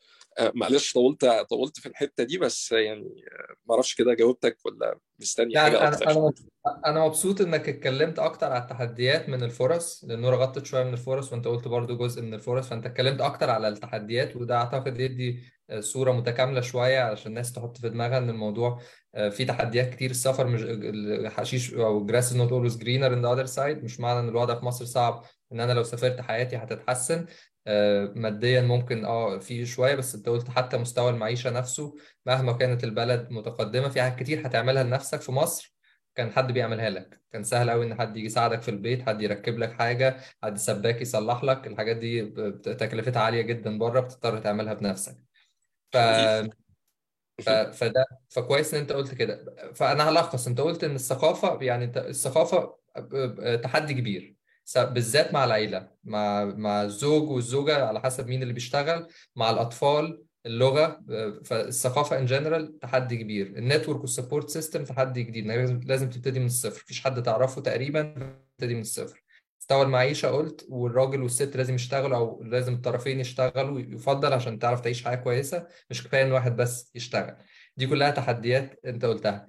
معلش طولت طولت في الحته دي بس يعني ما اعرفش كده جاوبتك ولا مستني يعني حاجه انا اكتر انا انا مبسوط انك اتكلمت اكتر على التحديات من الفرص لان نورا غطت شويه من الفرص وانت قلت برضو جزء من الفرص فانت اتكلمت اكتر على التحديات وده اعتقد يدي صوره متكامله شويه علشان الناس تحط في دماغها ان الموضوع فيه تحديات كتير السفر مش الحشيش او جراس نوت اولويز جرينر ان ذا اذر سايد مش معنى ان الوضع في مصر صعب ان انا لو سافرت حياتي هتتحسن ماديا ممكن اه في شويه بس انت قلت حتى مستوى المعيشه نفسه مهما كانت البلد متقدمه في حاجات كتير هتعملها لنفسك في مصر كان حد بيعملها لك كان سهل قوي ان حد يجي يساعدك في البيت حد يركب لك حاجه حد سباك يصلح لك الحاجات دي تكلفتها عاليه جدا بره بتضطر تعملها بنفسك ف ف... فده فكويس ان انت قلت كده فانا هلخص انت قلت ان الثقافه يعني انت الثقافه تحدي كبير بالذات مع العيله مع مع الزوج والزوجه على حسب مين اللي بيشتغل مع الاطفال اللغه فالثقافه ان جنرال تحدي كبير النتورك والسبورت سيستم تحدي جديد لازم لازم تبتدي من الصفر مفيش حد تعرفه تقريبا تبتدي من الصفر مستوى المعيشه قلت والراجل والست لازم يشتغلوا او لازم الطرفين يشتغلوا يفضل عشان تعرف تعيش حياه كويسه مش كفايه ان واحد بس يشتغل دي كلها تحديات انت قلتها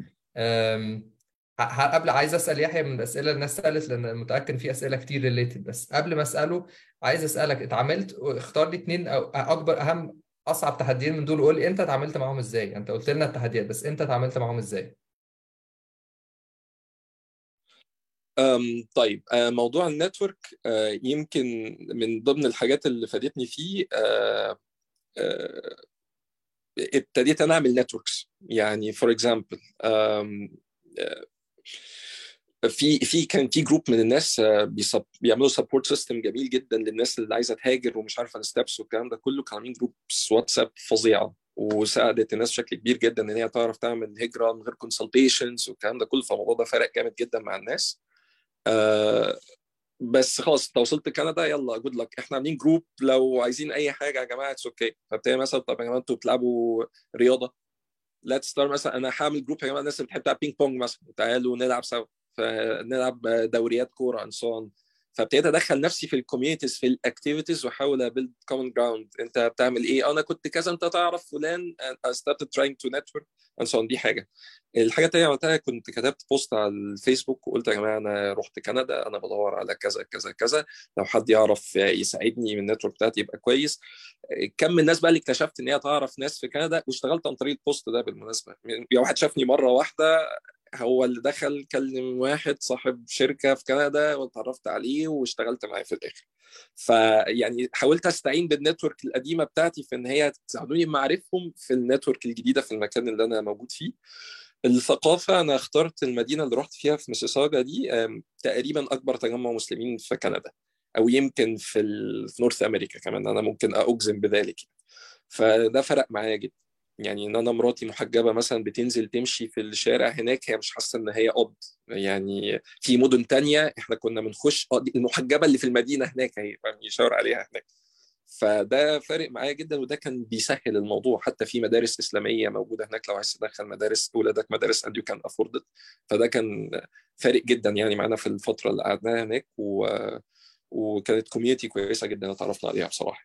قبل عايز اسال يحيى من الاسئله اللي الناس سالت لان متاكد في اسئله كتير ريليتد بس قبل ما اساله عايز اسالك اتعاملت اختار لي اثنين او اكبر اهم اصعب تحديين من دول وقول لي انت اتعاملت معاهم ازاي انت قلت لنا التحديات بس انت اتعاملت معاهم ازاي أم طيب أه موضوع النتورك أه يمكن من ضمن الحاجات اللي فادتني فيه أه ابتديت انا اعمل نتوركس يعني فور اكزامبل في في كان في جروب من الناس بيعملوا سبورت سيستم جميل جدا للناس اللي عايزه تهاجر ومش عارفه الستبس والكلام ده كله كانوا عاملين جروبس واتساب فظيعه وساعدت الناس بشكل كبير جدا ان هي تعرف تعمل هجره من غير كونسلتيشنز والكلام ده كله فالموضوع ده فرق جامد جدا مع الناس آه بس خلاص انت وصلت كندا يلا جود لك احنا عاملين جروب لو عايزين اي حاجه يا جماعه اتس اوكي فبتلاقي مثلا طب يا جماعه انتوا بتلعبوا رياضه ليتس ستار مثلا انا هعمل جروب يا جماعه الناس اللي بتحب تلعب بينج بونج مثلا تعالوا نلعب سوا فنلعب دوريات كوره اند سو فابتديت ادخل نفسي في الكوميونيتيز في الاكتيفيتيز واحاول ابيلد كومن جراوند انت بتعمل ايه انا كنت كذا انت تعرف فلان I started trying to network and so on دي حاجه الحاجه الثانيه عملتها كنت كتبت بوست على الفيسبوك وقلت يا جماعه انا رحت كندا انا بدور على كذا كذا كذا لو حد يعرف يساعدني من النتورك بتاعتي يبقى كويس كم من الناس بقى اللي اكتشفت ان هي تعرف ناس في كندا واشتغلت عن طريق البوست ده بالمناسبه يعني واحد شافني مره واحده هو اللي دخل كلم واحد صاحب شركه في كندا واتعرفت عليه واشتغلت معاه في الاخر فيعني حاولت استعين بالنتورك القديمه بتاعتي في ان هي تساعدوني معرفهم في النتورك الجديده في المكان اللي انا موجود فيه الثقافة أنا اخترت المدينة اللي رحت فيها في مسيساجا دي تقريبا أكبر تجمع مسلمين في كندا أو يمكن في, في نورث أمريكا كمان أنا ممكن أجزم بذلك فده فرق معايا جدا يعني ان انا مراتي محجبه مثلا بتنزل تمشي في الشارع هناك هي مش حاسه ان هي قبض يعني في مدن تانية احنا كنا بنخش اه المحجبه اللي في المدينه هناك هي يشاور عليها هناك فده فارق معايا جدا وده كان بيسهل الموضوع حتى في مدارس اسلاميه موجوده هناك لو عايز تدخل مدارس اولادك مدارس and you can afford it فده كان فارق جدا يعني معانا في الفتره اللي قعدناها هناك و... وكانت كوميونتي كويسه جدا اتعرفنا عليها بصراحه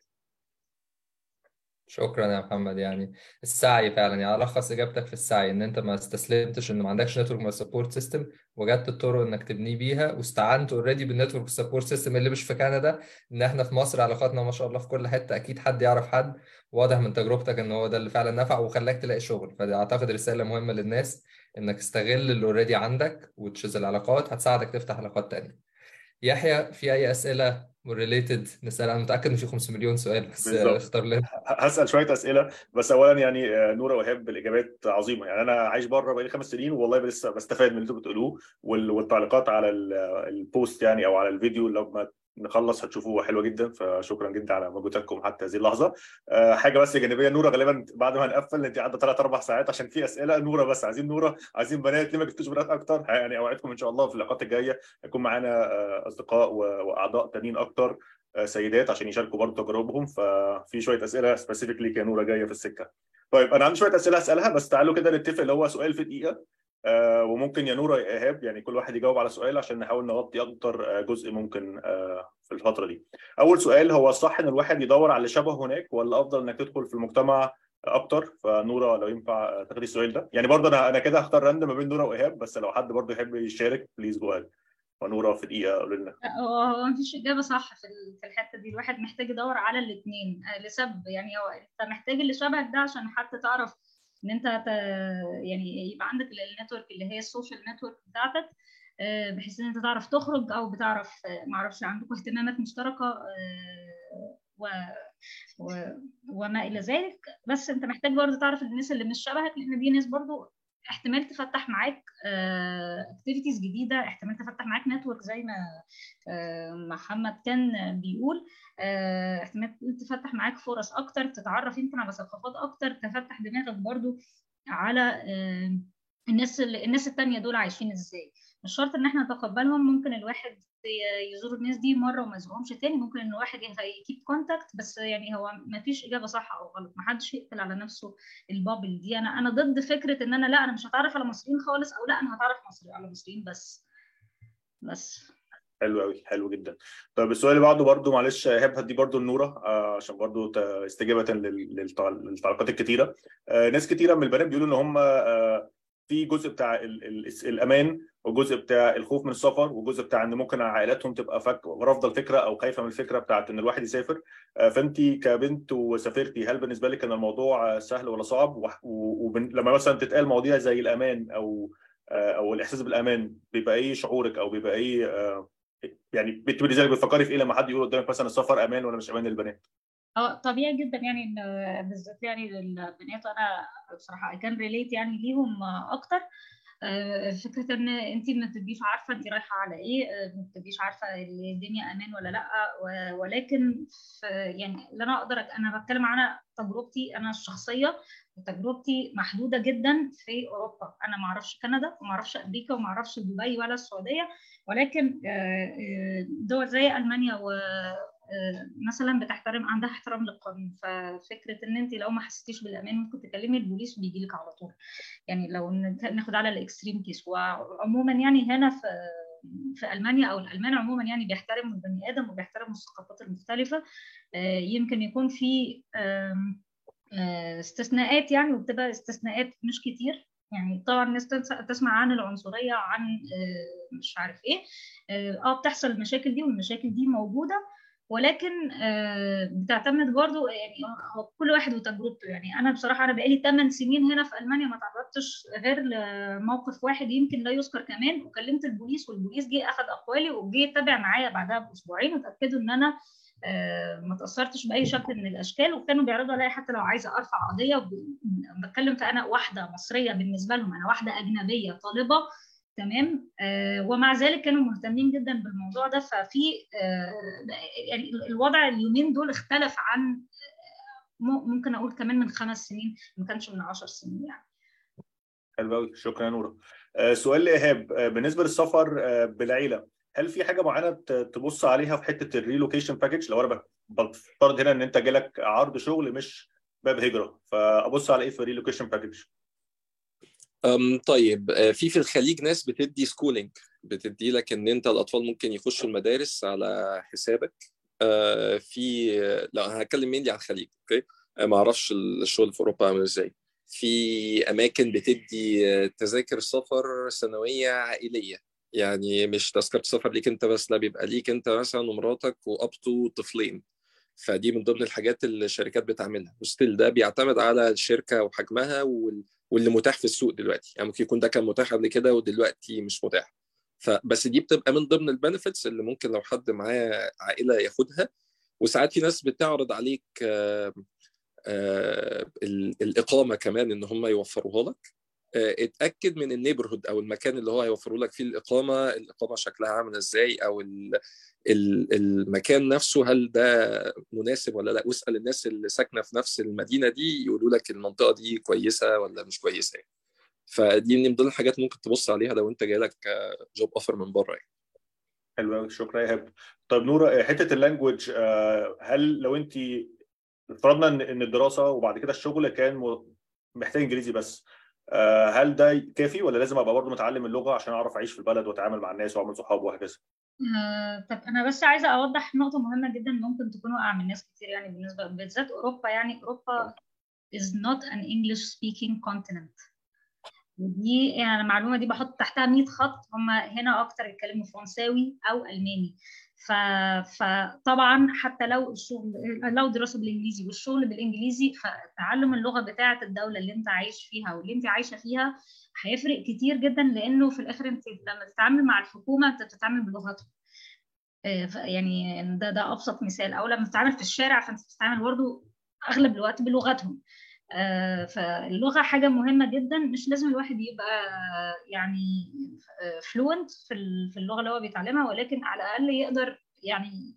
شكرا يا محمد يعني السعي فعلا يعني الخص اجابتك في السعي ان انت ما استسلمتش ان ما عندكش نتورك سبورت سيستم وجدت الطرق انك تبنيه بيها واستعنت اوريدي بالنتورك سبورت سيستم اللي مش في كندا ان احنا في مصر علاقاتنا ما شاء الله في كل حته اكيد حد يعرف حد واضح من تجربتك ان هو ده اللي فعلا نفع وخلاك تلاقي شغل فدي اعتقد رساله مهمه للناس انك استغل اللي اوريدي عندك وتشز العلاقات هتساعدك تفتح علاقات تانية يحيى في اي اسئله ريليتد نسال انا متاكد ان في 5 مليون سؤال بس بالظبط. اختار لنا هسال شويه اسئله بس اولا يعني آه، نوره وهاب بالاجابات عظيمه يعني انا عايش بره بقالي خمس سنين والله لسه بستفاد من اللي انتوا بتقولوه وال- والتعليقات على ال- البوست يعني او على الفيديو لما نخلص هتشوفوه حلوه جدا فشكرا جدا على مجهوداتكم حتى هذه اللحظه آه، حاجه بس جانبيه نوره غالبا بعد ما نقفل انت قاعده ثلاث اربع ساعات عشان في اسئله نوره بس عايزين نوره عايزين بنات ليه ما جبتوش بنات اكتر يعني اوعدكم ان شاء الله في اللقاءات الجايه هيكون معانا آه، اصدقاء و- واعضاء تانيين اكتر آه، سيدات عشان يشاركوا برضه تجاربهم ففي شويه اسئله سبيسيفيك ليك يا نوره جايه في السكه. طيب انا عندي شويه اسئله هسالها بس تعالوا كده نتفق اللي هو سؤال في دقيقه آه، وممكن يا نوره يا ايهاب يعني كل واحد يجاوب على سؤال عشان نحاول نغطي اكتر آه، جزء ممكن آه، في الفتره دي. اول سؤال هو الصح ان الواحد يدور على اللي شبه هناك ولا افضل انك تدخل في المجتمع اكتر فنوره لو ينفع آه، تاخدي السؤال ده يعني برضه انا انا كده هختار راندم ما بين نوره وايهاب بس لو حد برضه يحب يشارك بليز جو اهيد ونوره في دقيقه قول لنا هو هو مفيش إجابة صح في ال- في الحتة دي الواحد محتاج يدور على الاتنين آه، لسبب يعني هو أنت محتاج اللي شبهك ده عشان حتى تعرف إن أنت ت... يعني يبقى عندك النتورك اللي هي السوشيال نتورك بتاعتك آه، بحيث إن أنت تعرف تخرج أو بتعرف آه، معرفش عندكم اهتمامات مشتركة آه، و... و... وما إلى ذلك بس أنت محتاج برضه تعرف الناس اللي مش شبهك لأن دي ناس برضه احتمال تفتح معاك اكتيفيتيز جديده احتمال تفتح معاك نتورك زي ما آه، محمد كان بيقول آه، احتمال تفتح معاك فرص اكتر تتعرف يمكن على ثقافات اكتر تفتح دماغك برضو على آه، الناس اللي الناس التانية دول عايشين ازاي مش شرط ان احنا نتقبلهم ممكن الواحد ي- يزور الناس دي مره وما يزورهمش تاني ممكن ان الواحد يكيب كونتاكت بس يعني هو ما فيش اجابه صح او غلط ما حدش يقفل على نفسه البابل دي انا انا ضد فكره ان انا لا انا مش هتعرف على مصريين خالص او لا انا هتعرف مصري على مصريين بس بس حلو قوي حلو جدا طيب السؤال اللي بعده برضو معلش ايهاب هدي برضو النوره آه، عشان برضو ت- استجابه لل- للتع- للتعليقات الكتيره آه، ناس كتيره من البنات بيقولوا ان هم آه، في جزء بتاع ال- ال- الامان وجزء بتاع الخوف من السفر وجزء بتاع ان ممكن عائلاتهم تبقى فك رافضه الفكره او خايفه من الفكره بتاعت ان الواحد يسافر آه، فانت كبنت وسافرتي هل بالنسبه لك كان الموضوع آه، سهل ولا صعب ولما مثلا تتقال مواضيع زي الامان او آه، او الاحساس بالامان بيبقى ايه شعورك او بيبقى ايه آه، يعني بت- بالنسبه لك بتفكري في ايه لما حد يقول قدامك مثلا السفر امان ولا مش امان للبنات؟ اه طبيعي جدا يعني ان بالذات يعني للبنات انا بصراحه كان ريليت يعني ليهم اكتر آه، فكره ان انت ما تبقيش عارفه انت رايحه على ايه آه، ما تبقيش عارفه الدنيا امان ولا لا و- ولكن في يعني اللي انا اقدر انا بتكلم على تجربتي انا الشخصيه وتجربتي محدوده جدا في اوروبا انا ما اعرفش كندا وما اعرفش امريكا وما اعرفش دبي ولا السعوديه ولكن آه، آه، دول زي المانيا و آه، مثلا بتحترم عندها احترام للقانون ففكره ان انت لو ما حسيتيش بالامان ممكن تكلمي البوليس وبيجي لك على طول يعني لو ن- ناخد على الاكستريم كيس وعموما يعني هنا في في المانيا او الالمان عموما يعني بيحترموا البني ادم وبيحترموا الثقافات المختلفه آه، يمكن يكون في آم، آه، استثناءات يعني وبتبقى استثناءات مش كتير يعني طبعا الناس تنس- تسمع عن العنصريه عن آه، مش عارف ايه اه آه، بتحصل المشاكل دي والمشاكل دي موجوده ولكن آه، بتعتمد برضو يعني هو كل واحد وتجربته يعني انا بصراحه انا بقالي 8 سنين هنا في المانيا ما تعرضتش غير لموقف واحد يمكن لا يذكر كمان وكلمت البوليس والبوليس جه اخذ اقوالي وجه يتابع معايا بعدها باسبوعين وتاكدوا ان انا آه، ما تاثرتش باي شكل من الاشكال وكانوا بيعرضوا عليا حتى لو عايزه ارفع قضيه وب- بتكلم فانا واحده مصريه بالنسبه لهم انا واحده اجنبيه طالبه تمام آه ومع ذلك كانوا مهتمين جدا بالموضوع ده ففي آه يعني الوضع اليومين دول اختلف عن ممكن اقول كمان من خمس سنين ما كانش من 10 سنين يعني حلو قوي شكرا يا نوره آه سؤال لايهاب آه بالنسبه للسفر آه بالعيله هل في حاجه معينه تبص عليها في حته الريلوكيشن باكج لو انا بفترض هنا ان انت جالك عرض شغل مش باب هجره فابص على ايه في الريلوكيشن باكج أم طيب في في الخليج ناس بتدي سكولينج بتدي لك ان انت الاطفال ممكن يخشوا المدارس على حسابك في لا انا هتكلم مين عن الخليج اوكي ما اعرفش الشغل في اوروبا عامل ازاي في اماكن بتدي تذاكر سفر سنويه عائليه يعني مش تذكره سفر ليك انت بس لا بيبقى ليك انت مثلا ومراتك واب تو طفلين فدي من ضمن الحاجات اللي الشركات بتعملها وستيل ده بيعتمد على الشركه وحجمها وال... واللي متاح في السوق دلوقتي يعني ممكن يكون ده كان متاح قبل كده ودلوقتي مش متاح فبس دي بتبقى من ضمن البنفيتس اللي ممكن لو حد معاه عائله ياخدها وساعات في ناس بتعرض عليك آآ آآ الاقامه كمان ان هم يوفروها لك اتاكد من النيبرهود او المكان اللي هو هيوفروا لك فيه الاقامه الاقامه شكلها عامله ازاي او المكان نفسه هل ده مناسب ولا لا واسال الناس اللي ساكنه في نفس المدينه دي يقولوا لك المنطقه دي كويسه ولا مش كويسه فدي من ضمن الحاجات ممكن تبص عليها لو انت جاي لك جوب اوفر من بره يعني. حلو قوي شكرا يا هب طيب نورة حته اللانجوج هل لو انت افترضنا ان الدراسه وبعد كده الشغل كان محتاج انجليزي بس هل ده كافي ولا لازم ابقى برضه متعلم اللغه عشان اعرف اعيش في البلد واتعامل مع الناس واعمل صحاب وهكذا؟ آه، طب انا بس عايزه اوضح نقطه مهمه جدا ممكن تكون واقعه من ناس كتير يعني بالنسبه بالذات اوروبا يعني اوروبا is not an English speaking continent ودي يعني المعلومه دي بحط تحتها 100 خط هم هنا اكتر يتكلموا فرنساوي او الماني ف... فطبعا حتى لو الشغل لو دراسه بالانجليزي والشغل بالانجليزي فتعلم اللغه بتاعه الدوله اللي انت عايش فيها واللي انت عايشه فيها هيفرق كتير جدا لانه في الاخر انت لما تتعامل مع الحكومه انت بتتعامل بلغتهم يعني ده ده ابسط مثال او لما تتعامل في الشارع فانت بتتعامل برضه اغلب الوقت بلغتهم فاللغه حاجه مهمه جدا مش لازم الواحد يبقى يعني فلوينت في اللغه اللي هو بيتعلمها ولكن على الاقل يقدر يعني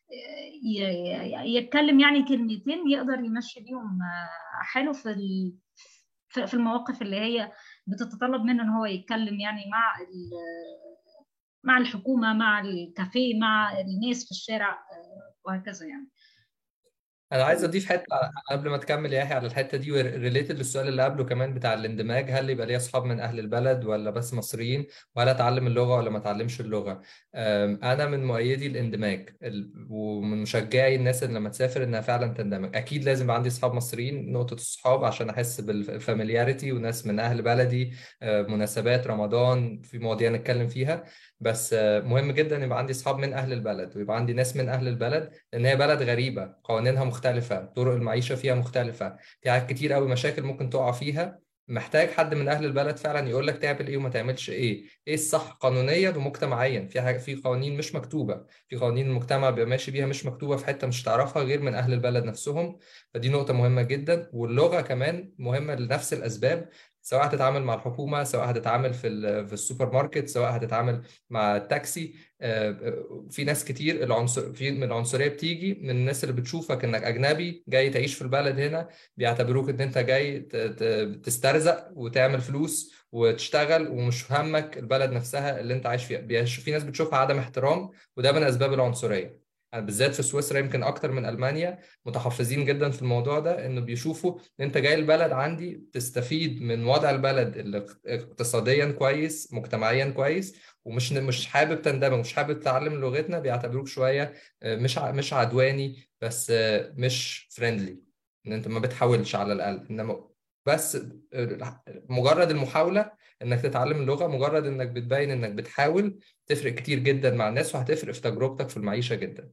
يتكلم يعني كلمتين يقدر يمشي بيهم حاله في في المواقف اللي هي بتتطلب منه ان هو يتكلم يعني مع مع الحكومه مع الكافيه مع الناس في الشارع وهكذا يعني انا عايز اضيف حته قبل ما تكمل يا يحيى على الحته دي وريليتد للسؤال اللي قبله كمان بتاع الاندماج هل يبقى ليا اصحاب من اهل البلد ولا بس مصريين وهل اتعلم اللغه ولا ما اتعلمش اللغه انا من مؤيدي الاندماج ومن مشجعي الناس اللي لما تسافر انها فعلا تندمج اكيد لازم يبقى عندي اصحاب مصريين نقطه الصحاب عشان احس بالفاميلياريتي وناس من اهل بلدي مناسبات رمضان في مواضيع نتكلم فيها بس مهم جدا يبقى عندي اصحاب من اهل البلد ويبقى عندي ناس من اهل البلد لان هي بلد غريبه قوانينها مختلفه طرق المعيشه فيها مختلفه في حاجات كتير قوي مشاكل ممكن تقع فيها محتاج حد من اهل البلد فعلا يقول لك تعمل ايه وما تعملش ايه ايه الصح قانونيا ومجتمعيا في حاجه في قوانين مش مكتوبه في قوانين المجتمع بيبقى ماشي بيها مش مكتوبه في حته مش تعرفها غير من اهل البلد نفسهم فدي نقطه مهمه جدا واللغه كمان مهمه لنفس الاسباب سواء هتتعامل مع الحكومه سواء هتتعامل في في السوبر ماركت سواء هتتعامل مع التاكسي في ناس كتير العنصر في من العنصريه بتيجي من الناس اللي بتشوفك انك اجنبي جاي تعيش في البلد هنا بيعتبروك ان انت جاي تسترزق وتعمل فلوس وتشتغل ومش همك البلد نفسها اللي انت عايش فيها في ناس بتشوفها عدم احترام وده من اسباب العنصريه يعني بالذات في سويسرا يمكن اكتر من المانيا متحفظين جدا في الموضوع ده انه بيشوفوا ان انت جاي البلد عندي تستفيد من وضع البلد اللي اقتصاديا كويس مجتمعيا كويس ومش مش حابب تندمج مش حابب تتعلم لغتنا بيعتبروك شويه مش مش عدواني بس مش فريندلي ان انت ما بتحاولش على الاقل انما بس مجرد المحاوله انك تتعلم اللغه مجرد انك بتبين انك بتحاول تفرق كتير جدا مع الناس وهتفرق في تجربتك في المعيشه جدا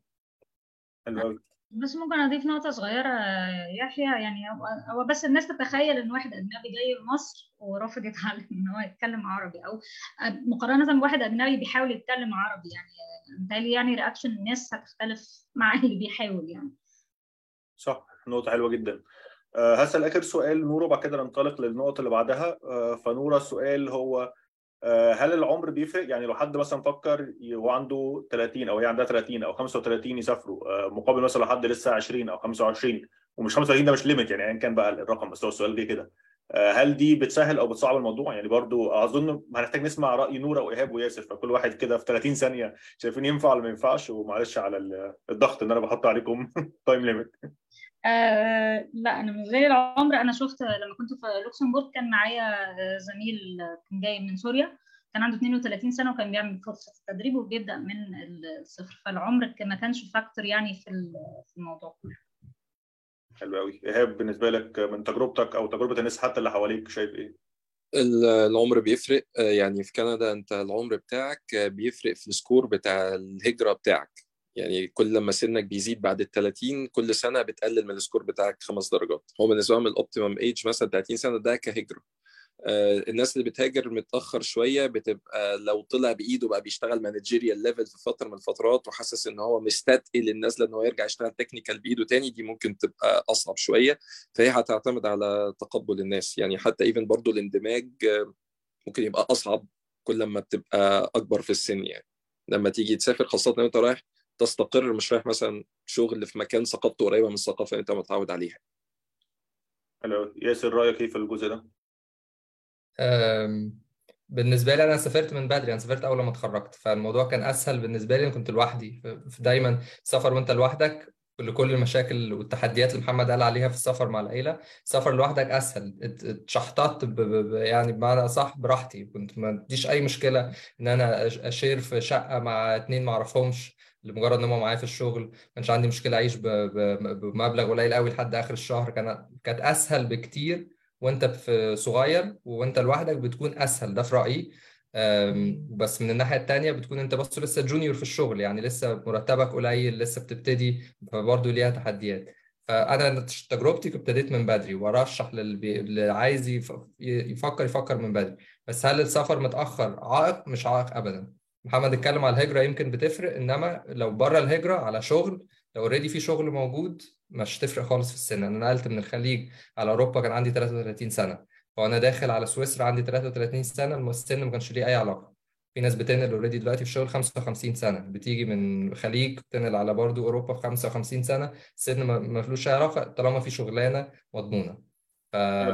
بس ممكن اضيف نقطه صغيره يحيى يعني هو بس الناس تتخيل ان واحد اجنبي جاي مصر ورافض يتعلم ان هو يتكلم عربي او مقارنه بواحد اجنبي بيحاول يتكلم عربي يعني بالتالي يعني رياكشن الناس هتختلف مع اللي بيحاول يعني صح نقطه حلوه جدا هسأل آخر سؤال نورو بعد كده ننطلق للنقطة اللي بعدها فنورة السؤال هو هل العمر بيفرق يعني لو حد مثلا فكر هو عنده 30 او هي عندها 30 او 35 يسافروا مقابل مثلا لو حد لسه 20 او 25 ومش 35 ده مش ليميت يعني ايا كان بقى الرقم بس هو السؤال جه كده هل دي بتسهل او بتصعب الموضوع يعني برضو اظن هنحتاج نسمع راي نوره وايهاب وياسر فكل واحد كده في 30 ثانيه شايفين ينفع ولا ما ينفعش ومعلش على الضغط ان انا بحط عليكم تايم ليميت آه لا انا بالنسبه لي العمر انا شفت لما كنت في لوكسمبورغ كان معايا زميل كان جاي من سوريا كان عنده 32 سنه وكان بيعمل فرصه التدريب وبيبدا من الصفر فالعمر ما كانش فاكتور يعني في الموضوع كله حلو قوي ايهاب بالنسبه لك من تجربتك او تجربه الناس حتى اللي حواليك شايف ايه العمر بيفرق يعني في كندا انت العمر بتاعك بيفرق في السكور بتاع الهجره بتاعك يعني كل لما سنك بيزيد بعد ال 30 كل سنه بتقلل من السكور بتاعك خمس درجات هو بالنسبه لهم الاوبتيمم ايج مثلا 30 سنه ده كهجره الناس اللي بتهاجر متاخر شويه بتبقى لو طلع بايده بقى بيشتغل مانجيريال ليفل في فتره من الفترات وحاسس ان هو مستثقل الناس لان هو يرجع يشتغل تكنيكال بايده تاني دي ممكن تبقى اصعب شويه فهي هتعتمد على تقبل الناس يعني حتى ايفن برضو الاندماج ممكن يبقى اصعب كل ما بتبقى اكبر في السن يعني لما تيجي تسافر خاصه لو انت رايح تستقر مش رايح مثلا شغل في مكان ثقافته قريبه من الثقافه اللي انت متعود عليها حلو ياسر رايك ايه في الجزء ده؟ بالنسبه لي انا سافرت من بدري انا سافرت اول ما اتخرجت فالموضوع كان اسهل بالنسبه لي انا كنت لوحدي دايما سفر وانت لوحدك لكل المشاكل والتحديات اللي محمد قال عليها في السفر مع العيله سفر لوحدك اسهل اتشحططت ب... ب... يعني بمعنى صح براحتي كنت ما عنديش اي مشكله ان انا اشير في شقه مع اتنين ما اعرفهمش لمجرد ان هم معايا في الشغل ما كانش عندي مشكله اعيش ب... ب... بمبلغ قليل قوي لحد اخر الشهر كانت كانت اسهل بكتير وانت في صغير وانت لوحدك بتكون اسهل ده في رايي بس من الناحيه الثانيه بتكون انت بس لسه جونيور في الشغل يعني لسه مرتبك قليل لسه بتبتدي فبرضه ليها تحديات فانا تجربتي ابتديت من بدري وارشح للي عايز يفكر يفكر من بدري بس هل السفر متاخر عائق مش عائق ابدا محمد اتكلم على الهجره يمكن بتفرق انما لو بره الهجره على شغل لو اوريدي في شغل موجود مش تفرق خالص في السن انا نقلت من الخليج على اوروبا كان عندي 33 سنه وانا داخل على سويسرا عندي 33 سنه السن ما كانش ليه اي علاقه في ناس بتنقل اوريدي دلوقتي في الشغل 55 سنه بتيجي من الخليج بتنقل على برضو اوروبا في 55 سنه السن ما فيهوش اي علاقه طالما في شغلانه مضمونه ف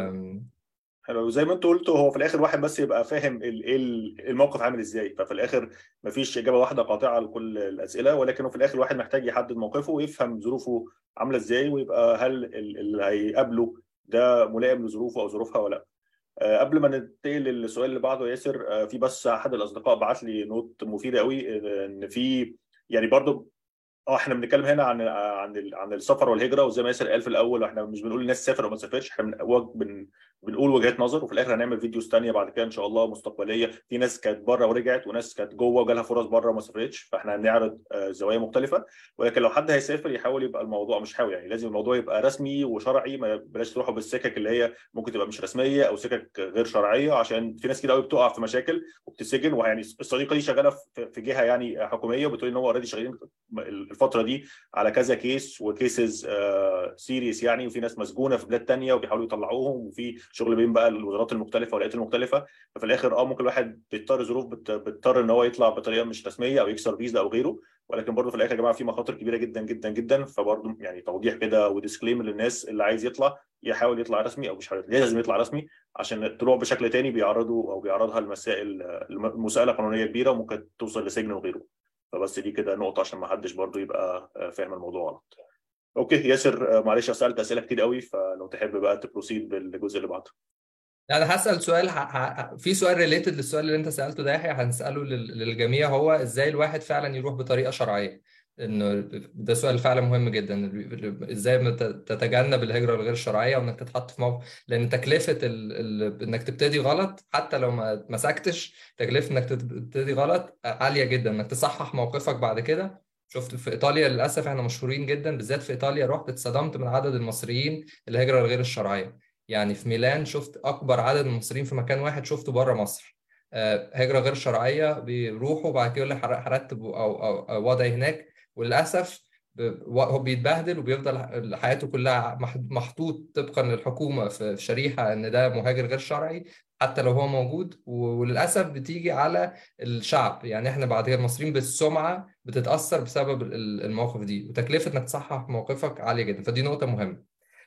حلو زي ما انت قلت هو في الاخر واحد بس يبقى فاهم ايه الموقف عامل ازاي ففي الاخر مفيش اجابه واحده قاطعه لكل الاسئله ولكن في الاخر الواحد محتاج يحدد موقفه ويفهم ظروفه عامله ازاي ويبقى هل اللي هيقابله ده ملائم لظروفه او ظروفها ولا لا أه قبل ما ننتقل للسؤال اللي بعده ياسر أه في بس احد الاصدقاء بعت لي نوت مفيده قوي ان في يعني برضو اه احنا بنتكلم هنا عن عن عن السفر والهجره وزي ما ياسر قال في الاول احنا مش بنقول الناس تسافر او ما تسافرش احنا بن بنقول وجهات نظر وفي الاخر هنعمل فيديوز ثانيه بعد كده ان شاء الله مستقبليه في ناس كانت بره ورجعت وناس كانت جوه وجالها فرص بره وما سافرتش فاحنا هنعرض زوايا مختلفه ولكن لو حد هيسافر يحاول يبقى الموضوع مش حاوي يعني لازم الموضوع يبقى رسمي وشرعي ما بلاش تروحوا بالسكك اللي هي ممكن تبقى مش رسميه او سكك غير شرعيه عشان في ناس كده قوي بتقع في مشاكل وبتتسجن ويعني الصديقه دي شغاله في جهه يعني حكوميه وبتقول ان هو اوريدي شغالين الفتره دي على كذا كيس وكيسز سيريس يعني وفي ناس مسجونه في بلاد ثانيه وبيحاولوا يطلعوهم وفي شغل بين بقى الوزارات المختلفه والهيئات المختلفه ففي الاخر اه ممكن الواحد بيضطر ظروف بتضطر ان هو يطلع بطريقه مش رسميه او يكسر فيزا او غيره ولكن برضه في الاخر يا جماعه في مخاطر كبيره جدا جدا جدا فبرضه يعني توضيح كده وديسكليمر للناس اللي عايز يطلع يحاول يطلع رسمي او مش لازم يطلع رسمي عشان الطلوع بشكل تاني بيعرضوا او بيعرضها المسائل المساءله قانونيه كبيره وممكن توصل لسجن وغيره فبس دي كده نقطه عشان ما حدش برضه يبقى فاهم الموضوع غلط اوكي ياسر معلش سالت اسئله كتير قوي فلو تحب بقى تبروسيد بالجزء اللي بعده انا هسال سؤال ه... ه... في سؤال ريليتد للسؤال اللي انت سالته ده يحيى هنساله لل... للجميع هو ازاي الواحد فعلا يروح بطريقه شرعيه انه ده سؤال فعلا مهم جدا ازاي تتجنب الهجره الغير شرعيه وانك تتحط في موقف لان تكلفه ال... ال... انك تبتدي غلط حتى لو ما مسكتش تكلفه انك تبتدي غلط عاليه جدا انك تصحح موقفك بعد كده شفت في ايطاليا للاسف احنا مشهورين جدا بالذات في ايطاليا رحت اتصدمت من عدد المصريين الهجره الغير الشرعيه يعني في ميلان شفت اكبر عدد من المصريين في مكان واحد شفته بره مصر هجره غير شرعيه بيروحوا وبعد كده يقول لك هرتب او او, أو وضعي هناك وللاسف هو بيتبهدل وبيفضل حياته كلها محطوط طبقا للحكومه في شريحه ان ده مهاجر غير شرعي حتى لو هو موجود وللاسف بتيجي على الشعب يعني احنا بعد كده المصريين بالسمعه بتتاثر بسبب المواقف دي وتكلفه انك تصحح موقفك عاليه جدا فدي نقطه مهمه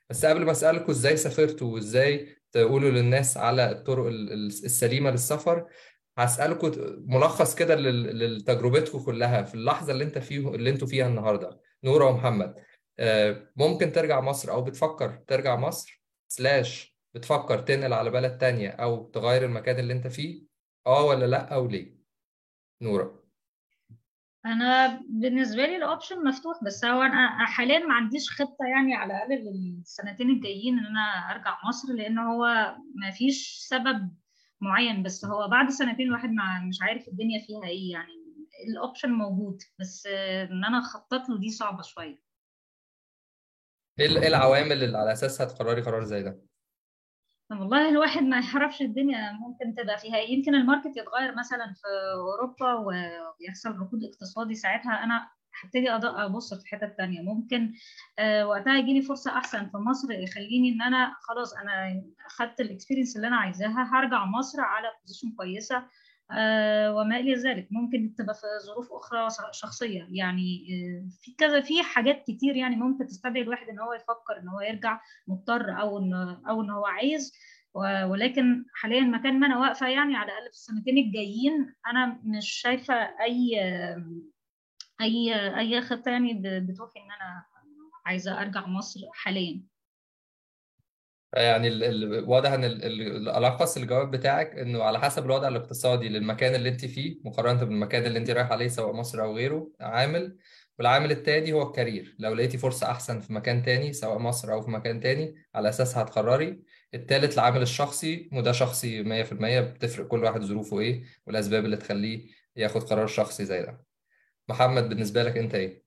بس قبل ما اسالكم ازاي سافرتوا وازاي تقولوا للناس على الطرق السليمه للسفر هسالكم ملخص كده لتجربتكم كلها في اللحظه اللي انت فيه اللي انتوا فيها النهارده نوره ومحمد ممكن ترجع مصر او بتفكر ترجع مصر سلاش بتفكر تنقل على بلد تانية او تغير المكان اللي انت فيه اه ولا لا او ليه نوره انا بالنسبه لي الاوبشن مفتوح بس هو انا حاليا ما عنديش خطه يعني على الاقل السنتين الجايين ان انا ارجع مصر لان هو ما فيش سبب معين بس هو بعد سنتين الواحد مش عارف الدنيا فيها ايه يعني الاوبشن موجود بس ان انا اخطط له دي صعبه شويه ايه العوامل اللي على اساسها تقرري قرار زي ده والله الواحد ما يعرفش الدنيا ممكن تبقى فيها يمكن الماركت يتغير مثلا في اوروبا ويحصل ركود اقتصادي ساعتها انا هبتدي ابص في حتت تانية ممكن آه وقتها يجي لي فرصه احسن في مصر يخليني ان انا خلاص انا اخدت الاكسبيرينس اللي انا عايزاها هرجع مصر على بوزيشن كويسه آه وما الى ذلك ممكن تبقى في ظروف اخرى شخصيه يعني آه في كذا في حاجات كتير يعني ممكن تستدعي الواحد ان هو يفكر ان هو يرجع مضطر او ان او ان هو عايز ولكن حاليا مكان ما انا واقفه يعني على الاقل في السنتين الجايين انا مش شايفه اي اي اي خطه يعني بتوحي ان انا عايزه ارجع مصر حاليا يعني ال ال واضح ان الالخص الجواب بتاعك انه على حسب الوضع الاقتصادي للمكان اللي انت فيه مقارنه بالمكان اللي انت رايح عليه سواء مصر او غيره عامل والعامل التاني هو الكارير لو لقيتي فرصه احسن في مكان تاني سواء مصر او في مكان تاني على اساسها هتقرري التالت العامل الشخصي وده شخصي 100% بتفرق كل واحد ظروفه ايه والاسباب اللي تخليه ياخد قرار شخصي زي ده محمد بالنسبه لك انت ايه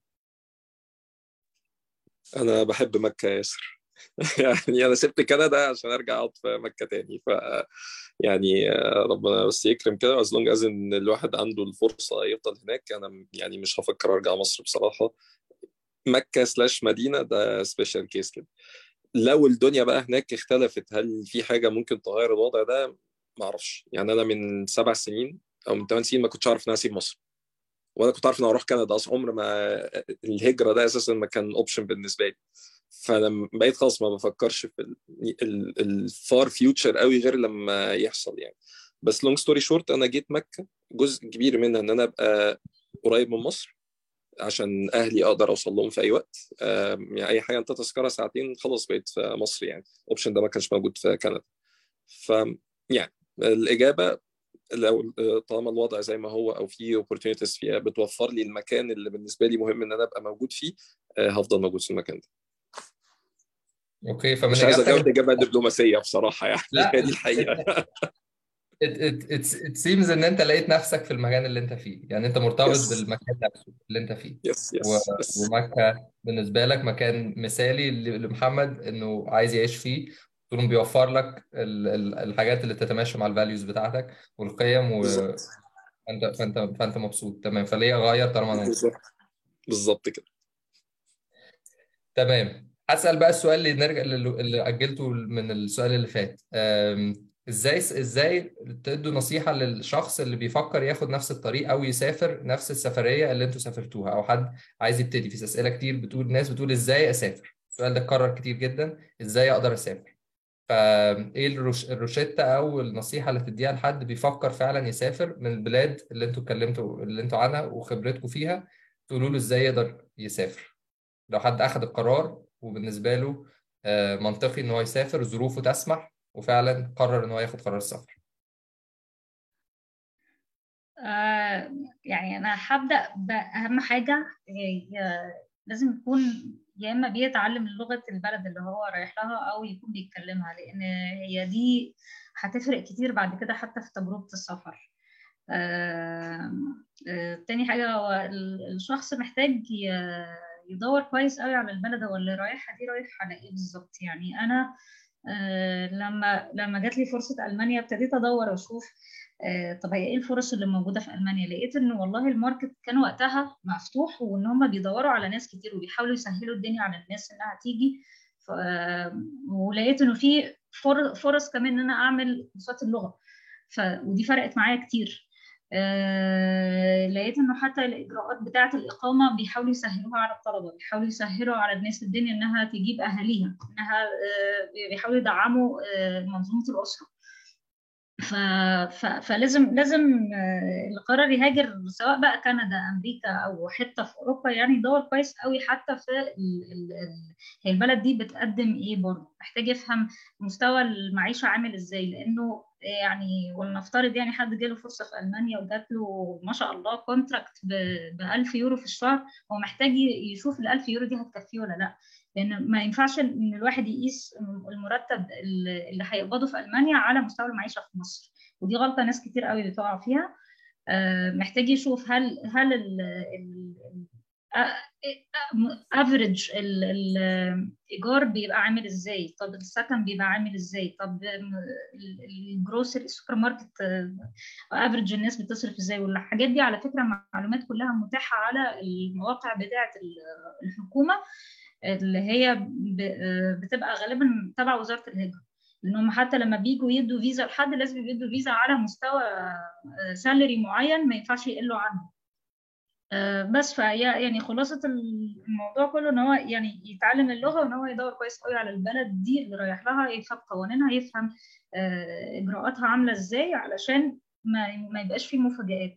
انا بحب مكه يا ياسر يعني انا سبت كندا عشان ارجع اقعد في مكه تاني ف يعني ربنا بس يكرم كده از لونج از ان الواحد عنده الفرصه يفضل هناك انا يعني مش هفكر ارجع مصر بصراحه مكه سلاش مدينه ده سبيشال كيس كده لو الدنيا بقى هناك اختلفت هل في حاجه ممكن تغير الوضع ده ما اعرفش يعني انا من سبع سنين او من ثمان سنين ما كنتش اعرف ان انا اسيب مصر ولا كنت عارف ان اروح كندا اصلا عمر ما الهجره ده اساسا ما كان اوبشن بالنسبه لي فانا بقيت خلاص ما بفكرش في الفار فيوتشر قوي غير لما يحصل يعني بس لونج ستوري شورت انا جيت مكه جزء كبير منها ان انا ابقى قريب من مصر عشان اهلي اقدر اوصل لهم في اي وقت يعني اي حاجه انت تذكرها ساعتين خلاص بقيت في مصر يعني الاوبشن ده ما كانش موجود في كندا ف يعني الاجابه لو طالما الوضع زي ما هو او في اوبورتونيتيز فيها بتوفر لي المكان اللي بالنسبه لي مهم ان انا ابقى موجود فيه هفضل موجود في المكان ده اوكي فمن مش عايز اجاوب اجابه دبلوماسيه بصراحه يعني لا. هي دي الحقيقه it, it, it's, it seems ان انت لقيت نفسك في المكان اللي انت فيه يعني انت مرتبط Yes. بالمكان نفسه اللي انت فيه يس و- يس ومكة بالنسبة لك مكان مثالي ل- لمحمد انه عايز يعيش فيه طول بيوفر لك ال- ال- الحاجات اللي تتماشى مع الفاليوز بتاعتك والقيم بالظبط وانت فانت فانت مبسوط تمام فليه اغير طالما انا مبسوط بالظبط بالظبط كده تمام هسأل بقى السؤال اللي نرجع لل- اللي أجلته من السؤال اللي فات أم، ازاي ازاي تدوا نصيحة للشخص اللي بيفكر ياخد نفس الطريق او يسافر نفس السفرية اللي انتوا سافرتوها او حد عايز يبتدي في اسئلة كتير بتقول ناس بتقول ازاي اسافر السؤال ده اتكرر كتير جدا ازاي اقدر اسافر فايه الروش الروشتة او النصيحة اللي تديها لحد بيفكر فعلا يسافر من البلاد اللي انتوا اتكلمتوا اللي انتوا عنها وخبرتكم فيها تقولوا له ازاي يقدر يسافر لو حد اخذ القرار وبالنسبه له آه، منطقي ان هو يسافر ظروفه تسمح وفعلا قرر ان هو ياخد قرار السفر آه يعني أنا هبدأ بأهم حاجة هي لازم يكون يا إما بيتعلم لغة البلد اللي هو رايح لها أو يكون بيتكلمها لأن هي دي هتفرق كتير بعد كده حتى في تجربة السفر آه آه تاني حاجة هو ال- الشخص محتاج ي- يدور كويس قوي على البلد هو اللي رايحها دي رايح على إيه بالظبط يعني أنا آه لما لما جات لي فرصة ألمانيا ابتديت أدور وأشوف آه، طب هي ايه الفرص اللي موجوده في المانيا لقيت ان والله الماركت كان وقتها مفتوح وان هم بيدوروا على ناس كتير وبيحاولوا يسهلوا الدنيا على الناس انها تيجي ف... ولقيت انه في فر... فرص كمان ان انا اعمل كورسات اللغه ف... ودي فرقت معايا كتير آه، لقيت انه حتى الاجراءات بتاعه الاقامه بيحاولوا يسهلوها على الطلبه بيحاولوا يسهلوا على الناس الدنيا انها تجيب اهاليها انها آه، بيحاولوا يدعموا آه، منظومه الاسره ف... ف... فلازم لازم آه، القرار يهاجر سواء بقى كندا امريكا او حته في اوروبا يعني يدور كويس قوي حتى في ال... ال... ال... هي البلد دي بتقدم ايه برضه محتاج يفهم مستوى المعيشه عامل ازاي لانه يعني ولنفترض يعني حد جاله فرصه في المانيا وجات له ما شاء الله كونتراكت ب 1000 يورو في الشهر هو محتاج يشوف ال 1000 يورو دي هتكفيه ولا لا لان ما ينفعش ان الواحد يقيس المرتب اللي هيقبضه في المانيا على مستوى المعيشه في مصر ودي غلطه ناس كتير قوي بتقع فيها محتاج يشوف هل هل ال افريج الايجار بيبقى عامل ازاي طب السكن بيبقى عامل ازاي طب الجروسري السوبر ماركت افريج الناس بتصرف ازاي والحاجات دي على فكره معلومات كلها متاحه على المواقع بتاعه الحكومه اللي هي بتبقى غالبا تبع وزاره الهجره لانهم حتى لما بيجوا يدوا فيزا لحد لازم يدوا فيزا على مستوى سالري معين ما ينفعش يقلوا عنه بس فهي يعني خلاصة الموضوع كله ان هو يعني يتعلم اللغة وان هو يدور كويس قوي على البلد دي اللي رايح لها يفهم قوانينها يفهم اجراءاتها عاملة ازاي علشان ما ما يبقاش فيه مفاجآت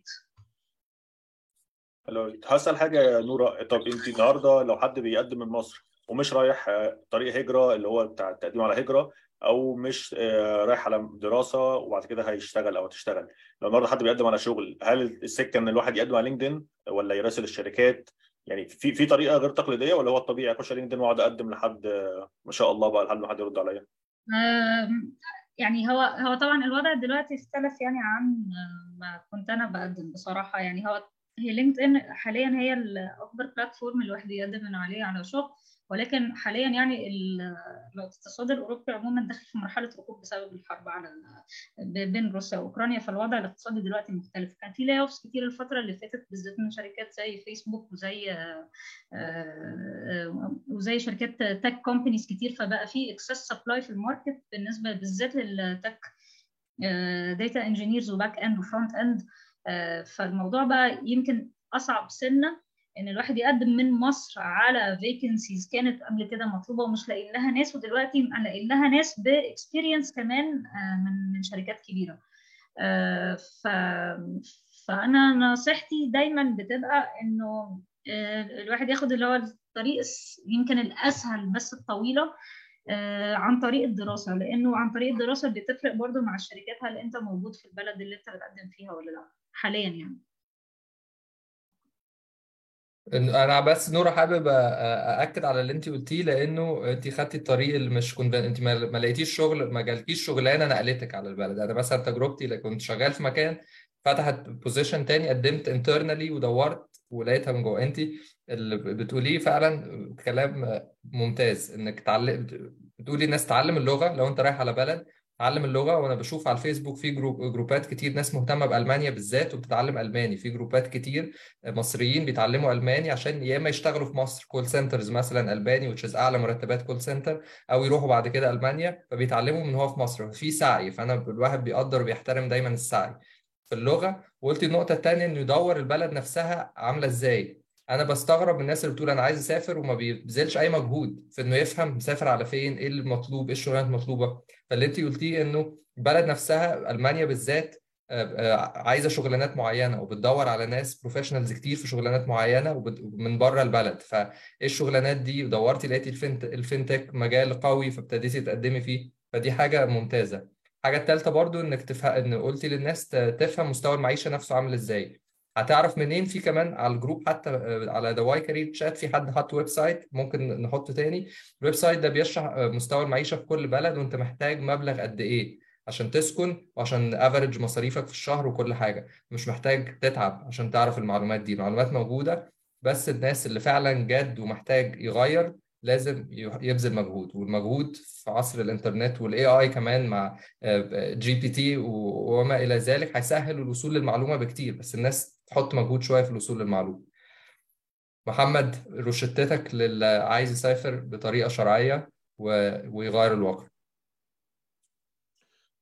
لو هسأل حاجة يا نورة طب انت النهارده لو حد بيقدم من مصر ومش رايح طريق هجرة اللي هو بتاع التقديم على هجرة او مش رايح على دراسة وبعد كده هيشتغل او هتشتغل لو النهارده حد بيقدم على شغل هل السكة ان الواحد يقدم على لينكدين ولا يراسل الشركات يعني في في طريقة غير تقليدية ولا هو الطبيعي اخش على لينكدين واقعد اقدم لحد ما شاء الله بقى لحد ما حد يرد عليا يعني هو هو طبعا الوضع دلوقتي اختلف يعني عن ما كنت انا بقدم بصراحة يعني هو هي لينكد ان حاليا هي الاكبر بلاتفورم الواحد يقدم من عليه على شغل ولكن حاليا يعني الاقتصاد الاوروبي عموما داخل في مرحله ركود بسبب الحرب على بين روسيا واوكرانيا فالوضع الاقتصادي دلوقتي مختلف كان في لاي اوفس كتير الفتره اللي فاتت بالذات من شركات زي فيسبوك وزي وزي شركات تك كومبانيز كتير فبقى في اكسس سبلاي في الماركت بالنسبه بالذات للتك داتا انجينيرز وباك اند وفرونت اند فالموضوع بقى يمكن اصعب سنه ان الواحد يقدم من مصر على فيكنسيز كانت قبل كده مطلوبه ومش لاقيين لها ناس ودلوقتي لاقيين لها ناس باكسبيرينس كمان من من شركات كبيره ف فانا نصيحتي دايما بتبقى انه الواحد ياخد اللي هو الطريق يمكن الاسهل بس الطويله عن طريق الدراسه لانه عن طريق الدراسه بتفرق برضو مع الشركات هل انت موجود في البلد اللي انت بتقدم فيها ولا لا حاليا يعني انا بس نورة حابب ااكد على اللي انت قلتيه لانه انت خدتي الطريق اللي مش كنت انت ما لقيتيش شغل ما جالكيش شغلانه نقلتك على البلد انا مثلا تجربتي اللي كنت شغال في مكان فتحت بوزيشن تاني قدمت انترنالي ودورت ولقيتها من جوه انت اللي بتقوليه فعلا كلام ممتاز انك تعلم بتقولي الناس تعلم اللغه لو انت رايح على بلد تعلم اللغه وانا بشوف على الفيسبوك في جروب جروبات كتير ناس مهتمه بالمانيا بالذات وبتتعلم الماني في جروبات كتير مصريين بيتعلموا الماني عشان يا اما يشتغلوا في مصر كول سنترز مثلا الباني وتشيز اعلى مرتبات كول سنتر او يروحوا بعد كده المانيا فبيتعلموا من هو في مصر في سعي فانا الواحد بيقدر وبيحترم دايما السعي في اللغه وقلت النقطه الثانيه انه يدور البلد نفسها عامله ازاي انا بستغرب من الناس اللي بتقول انا عايز اسافر وما بيبذلش اي مجهود في انه يفهم مسافر على فين ايه المطلوب ايه الشغلانات المطلوبه فاللي انت قلتيه انه البلد نفسها المانيا بالذات عايزه شغلانات معينه وبتدور على ناس بروفيشنالز كتير في شغلانات معينه ومن بره البلد فايه الشغلانات دي دورتي لقيتي الفنت الفinتك مجال قوي فابتديتي تقدمي فيه فدي حاجه ممتازه الحاجه الثالثه برضو انك تفهم ان قلتي للناس تفهم مستوى المعيشه نفسه عامل ازاي هتعرف منين في كمان على الجروب حتى على ذا واي كارير تشات في حد حط ويب سايت ممكن نحطه تاني الويب سايت ده بيشرح مستوى المعيشه في كل بلد وانت محتاج مبلغ قد ايه عشان تسكن وعشان افريج مصاريفك في الشهر وكل حاجه مش محتاج تتعب عشان تعرف المعلومات دي المعلومات موجوده بس الناس اللي فعلا جد ومحتاج يغير لازم يبذل مجهود والمجهود في عصر الانترنت والاي اي كمان مع جي بي تي وما الى ذلك هيسهل الوصول للمعلومه بكتير بس الناس تحط مجهود شويه في الوصول للمعلومه محمد روشتتك للي عايز يسافر بطريقه شرعيه ويغير الواقع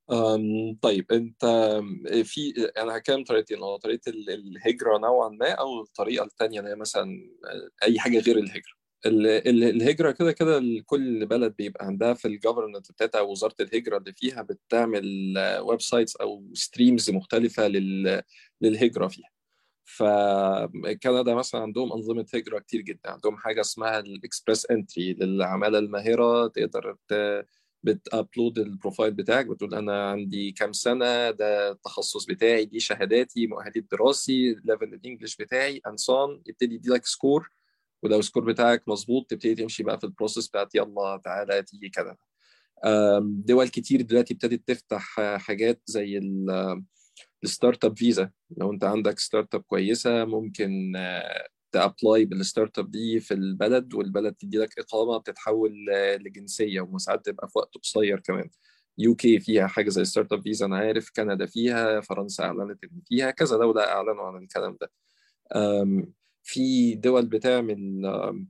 أم، طيب انت في انا هتكلم طريقتين هو طريقه ال- الهجره نوعا ما او الطريقه الثانيه اللي هي مثلا اي حاجه غير الهجره ال- ال- الهجره كده كده كل بلد بيبقى عندها في الجفرنمنت بتاعتها أو وزاره الهجره اللي فيها بتعمل ويب سايتس او ستريمز مختلفه لل- للهجره فيها فكندا مثلا عندهم انظمه هجره كتير جدا عندهم حاجه اسمها الاكسبريس انتري للعماله الماهره تقدر ت- بتابلود البروفايل بتاعك بتقول انا عندي كام سنه ده التخصص بتاعي دي شهاداتي مؤهلي الدراسي ليفل الانجليش بتاعي انسان يبتدي يدي لك سكور ولو السكور بتاعك مظبوط تبتدي تمشي بقى في البروسيس بتاعت يلا تعالى تيجي كندا أم، دول كتير دلوقتي ابتدت تفتح آه، حاجات زي ال- الستارت اب فيزا لو انت عندك ستارت اب كويسه ممكن آه، تابلاي بالستارت اب دي في البلد والبلد تدي لك اقامه بتتحول آه، لجنسيه وساعات تبقى في وقت قصير كمان يو كي فيها حاجه زي ستارت اب فيزا انا عارف كندا فيها فرنسا اعلنت ان فيها كذا دوله اعلنوا عن الكلام ده أم، في دول بتعمل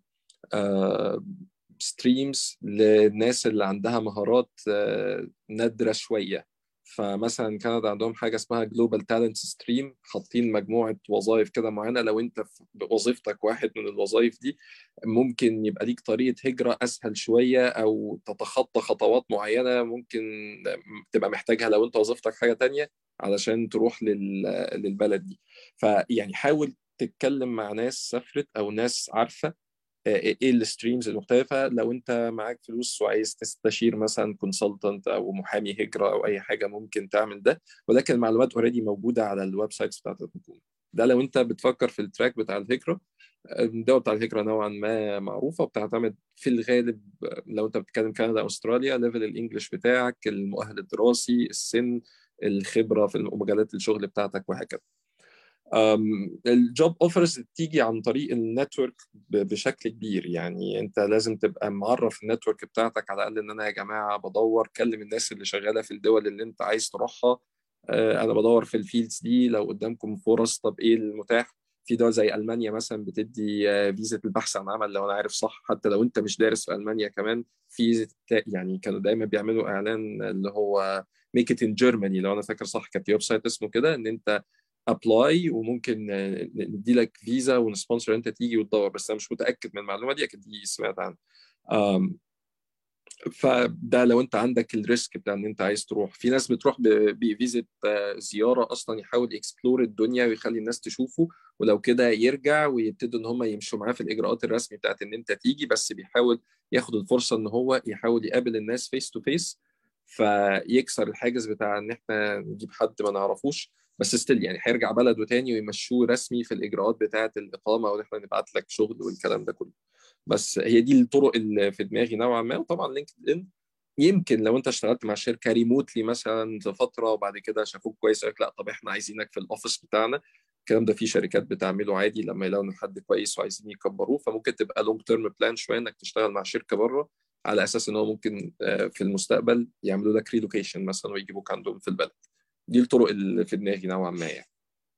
ستريمز للناس اللي عندها مهارات آه، نادرة شوية فمثلا كندا عندهم حاجة اسمها جلوبال تالنت ستريم حاطين مجموعة وظائف كده معينة لو انت في وظيفتك واحد من الوظائف دي ممكن يبقى ليك طريقة هجرة أسهل شوية أو تتخطى خطوات معينة ممكن تبقى محتاجها لو انت وظيفتك حاجة تانية علشان تروح لل... للبلد دي فيعني حاول تتكلم مع ناس سافرت أو ناس عارفة ايه الستريمز المختلفه لو انت معاك فلوس وعايز تستشير مثلا كونسلتنت او محامي هجره او اي حاجه ممكن تعمل ده ولكن المعلومات اوريدي موجوده على الويب سايتس بتاعت الحكومه ده لو انت بتفكر في التراك بتاع الهجره الدول بتاع الهجره نوعا ما معروفه بتعتمد في الغالب لو انت بتتكلم كندا او استراليا ليفل الانجليش بتاعك المؤهل الدراسي السن الخبره في مجالات الشغل بتاعتك وهكذا الجوب اوفرز بتيجي عن طريق النتورك بشكل كبير يعني انت لازم تبقى معرف النتورك بتاعتك على الاقل ان انا يا جماعه بدور كلم الناس اللي شغاله في الدول اللي انت عايز تروحها انا بدور في الفيلدز دي لو قدامكم فرص طب ايه المتاح في دول زي المانيا مثلا بتدي فيزا البحث عن عمل لو انا عارف صح حتى لو انت مش دارس في المانيا كمان فيزا يعني كانوا دايما بيعملوا اعلان اللي هو ميك ات ان جيرماني لو انا فاكر صح كان في ويب سايت اسمه كده ان انت ابلاي وممكن ندي لك فيزا ونسبونسر انت تيجي وتدور بس انا مش متاكد من المعلومه دي اكيد دي سمعت عنها فده لو انت عندك الريسك بتاع ان انت عايز تروح في ناس بتروح بفيزة زياره اصلا يحاول يكسبلور الدنيا ويخلي الناس تشوفه ولو كده يرجع ويبتدوا ان هم يمشوا معاه في الاجراءات الرسمي بتاعت ان انت تيجي بس بيحاول ياخد الفرصه ان هو يحاول يقابل الناس فيس تو فيس فيكسر الحاجز بتاع ان احنا نجيب حد ما نعرفوش بس ستيل يعني هيرجع بلده تاني ويمشوه رسمي في الاجراءات بتاعه الاقامه وان احنا نبعت لك شغل والكلام ده كله بس هي دي الطرق اللي في دماغي نوعا ما وطبعا لينكد ان يمكن لو انت اشتغلت مع شركه ريموتلي مثلا لفتره وبعد كده شافوك كويس قالك لا طب احنا عايزينك في الاوفيس بتاعنا الكلام ده في شركات بتعمله عادي لما يلاقوا ان حد كويس وعايزين يكبروه فممكن تبقى لونج تيرم بلان شويه انك تشتغل مع شركه بره على اساس ان هو ممكن في المستقبل يعملوا لك ريلوكيشن مثلا ويجيبوك عندهم في البلد دي الطرق اللي في دماغي نوعا ما يعني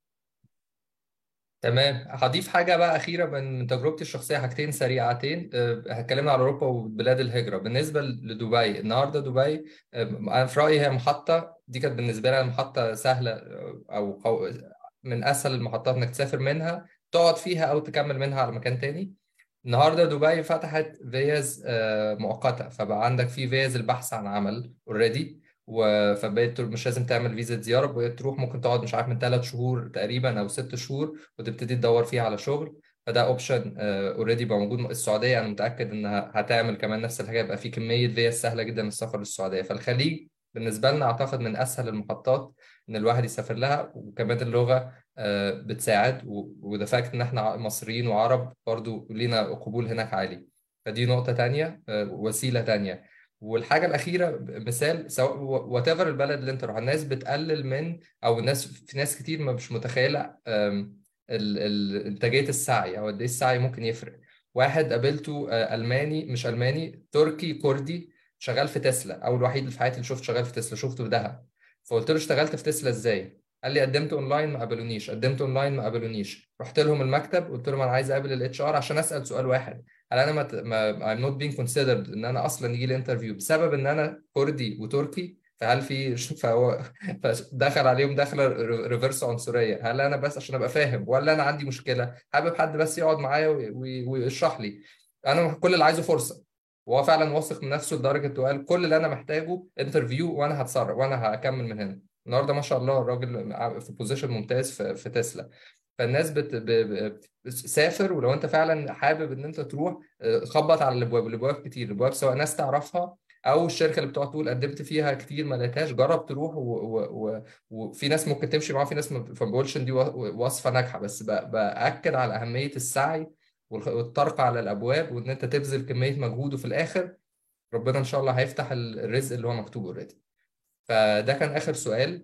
تمام هضيف حاجة بقى أخيرة من تجربتي الشخصية حاجتين سريعتين هتكلمنا على أوروبا وبلاد الهجرة بالنسبة لدبي النهاردة دبي أنا في رأيي هي محطة دي كانت بالنسبة لي محطة سهلة أو من أسهل المحطات إنك تسافر منها تقعد فيها أو تكمل منها على مكان تاني النهارده دبي فتحت فيز مؤقته فبقى عندك في فيز البحث عن عمل اوريدي فبقيت مش لازم تعمل فيزا زياره بقيت تروح ممكن تقعد مش عارف من ثلاث شهور تقريبا او ست شهور وتبتدي تدور فيها على شغل فده اوبشن اوريدي بقى موجود السعوديه انا متاكد انها هتعمل كمان نفس الحاجه يبقى في كميه فيز سهله جدا للسفر للسعوديه فالخليج بالنسبه لنا اعتقد من اسهل المحطات ان الواحد يسافر لها وكمان اللغه بتساعد وده فاكت ان احنا مصريين وعرب برضو لينا قبول هناك عالي فدي نقطه تانية وسيله تانية والحاجه الاخيره مثال سواء وات ايفر البلد اللي انت رايح الناس بتقلل من او الناس في ناس كتير ما مش متخيله انتاجيه السعي او قد ايه السعي ممكن يفرق واحد قابلته الماني مش الماني تركي كردي شغال في تسلا او الوحيد اللي في حياتي اللي شفت شغال في تسلا شفته في دهب فقلت له اشتغلت في تسلا ازاي قال لي قدمت اونلاين ما قبلونيش قدمت اونلاين ما قبلونيش رحت لهم المكتب قلت لهم انا عايز اقابل الاتش ار عشان اسال سؤال واحد هل انا ما I'm not being considered ان انا اصلا يجي لي انترفيو بسبب ان انا كردي وتركي فهل في فهو فدخل عليهم دخله ريفرس عنصريه هل انا بس عشان ابقى فاهم ولا انا عندي مشكله حابب حد بس يقعد معايا ويشرح لي انا كل اللي عايزه فرصه وهو فعلا واثق من نفسه لدرجه وقال كل اللي انا محتاجه انترفيو وانا هتصرف وانا هكمل من هنا النهارده ما شاء الله الراجل في بوزيشن ممتاز في, في تسلا فالناس بت... ب... ب... سافر ولو انت فعلا حابب ان انت تروح خبط على الابواب الابواب كتير الابواب سواء ناس تعرفها او الشركه اللي بتقعد تقول قدمت فيها كتير ما لقيتهاش جرب تروح و... و... وفي ناس ممكن تمشي معاها في ناس ما بقولش ان دي وصفه ناجحه بس ب... باكد على اهميه السعي والطرق على الابواب وان انت تبذل كميه مجهود وفي الاخر ربنا ان شاء الله هيفتح الرزق اللي هو مكتوب اوريدي فده كان اخر سؤال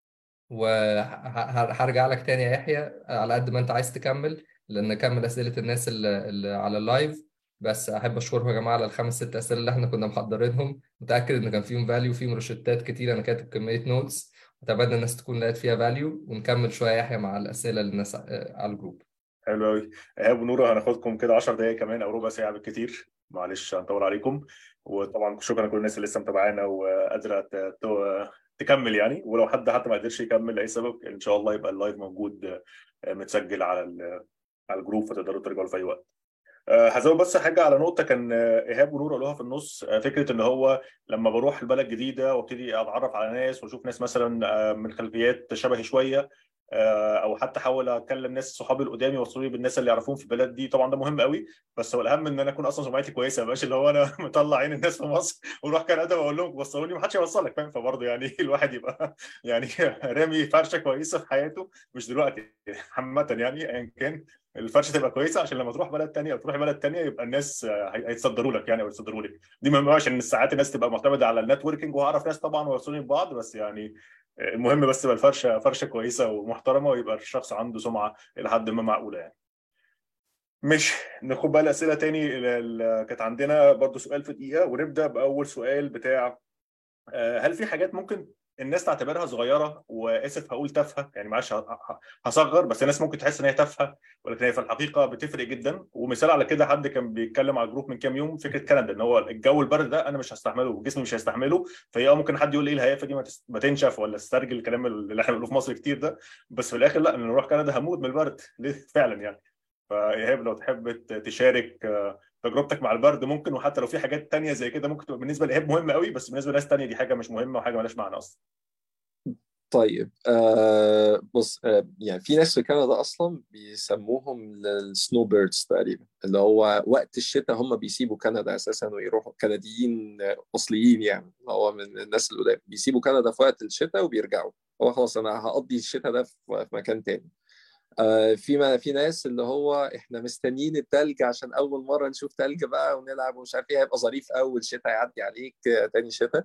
وهرجع لك تاني يا يحيى على قد ما انت عايز تكمل لان نكمل اسئله الناس اللي, اللي على اللايف بس احب اشكركم يا جماعه على الخمس ست اسئله اللي احنا كنا محضرينهم متاكد ان كان فيهم فاليو فيهم روشتات كتير انا كاتب كميه نوتس اتمنى الناس تكون لقت فيها فاليو ونكمل شويه يحيى مع الاسئله للناس على الجروب حلو قوي ايهاب ونوره هناخدكم كده 10 دقائق كمان او ربع ساعه بالكتير معلش هنطول عليكم وطبعا شكرا لكل الناس اللي لسه متابعانا وقادره تكمل يعني ولو حد حتى ما قدرش يكمل لاي سبب ان شاء الله يبقى اللايف موجود متسجل على على الجروب فتقدروا ترجعوا في اي وقت هزود بس حاجه على نقطه كان ايهاب ونور قالوها في النص فكره ان هو لما بروح البلد جديده وابتدي اتعرف على ناس واشوف ناس مثلا من خلفيات شبهي شويه او حتى احاول اكلم ناس صحابي القدام يوصلوا لي بالناس اللي يعرفون في البلد دي طبعا ده مهم قوي بس هو الاهم ان انا اكون اصلا سمعتي كويسه ما اللي هو انا مطلع عين الناس في مصر واروح كندا واقول لهم وصلوني ما حدش يوصلك فاهم فبرضه يعني الواحد يبقى يعني رامي فرشه كويسه في حياته مش دلوقتي عامه يعني ايا كان الفرشه تبقى كويسه عشان لما تروح بلد ثانيه او تروح بلد ثانيه يبقى الناس هيتصدروا لك يعني او يتصدروا لك دي مهمه عشان ساعات الناس تبقى معتمده على النتوركينج وهعرف ناس طبعا ويوصلوني ببعض بس يعني المهم بس تبقى الفرشه فرشه كويسه ومحترمه ويبقى الشخص عنده سمعه الى حد ما معقوله يعني. مش ناخد بقى الاسئله تاني كانت عندنا برضو سؤال في دقيقه ونبدا باول سؤال بتاع هل في حاجات ممكن الناس تعتبرها صغيره واسف هقول تافهه يعني معلش هصغر بس الناس ممكن تحس ان هي تافهه ولكن هي في الحقيقه بتفرق جدا ومثال على كده حد كان بيتكلم على الجروب من كام يوم فكره كندا ان هو الجو البرد ده انا مش هستحمله وجسمي مش هيستحمله فهي ممكن حد يقول ايه الهيافه دي ما تنشف ولا استرجل الكلام اللي احنا بنقوله في مصر كتير ده بس في الاخر لا انا نروح كندا هموت من البرد فعلا يعني فايهاب لو تحب تشارك تجربتك مع البرد ممكن وحتى لو في حاجات تانية زي كده ممكن تبقى بالنسبه لايهاب مهمه قوي بس بالنسبه لناس تانية دي حاجه مش مهمه وحاجه مالهاش معنى اصلا طيب آه بص آه يعني في ناس في كندا اصلا بيسموهم السنو بيردز تقريبا اللي هو وقت الشتاء هم بيسيبوا كندا اساسا ويروحوا كنديين اصليين يعني اللي هو من الناس القدام بيسيبوا كندا في وقت الشتاء وبيرجعوا هو خلاص انا هقضي الشتاء ده في مكان تاني آه في ما في ناس اللي هو احنا مستنيين التلج عشان اول مره نشوف تلج بقى ونلعب ومش عارف ايه هيبقى ظريف اول شتاء يعدي عليك تاني شتاء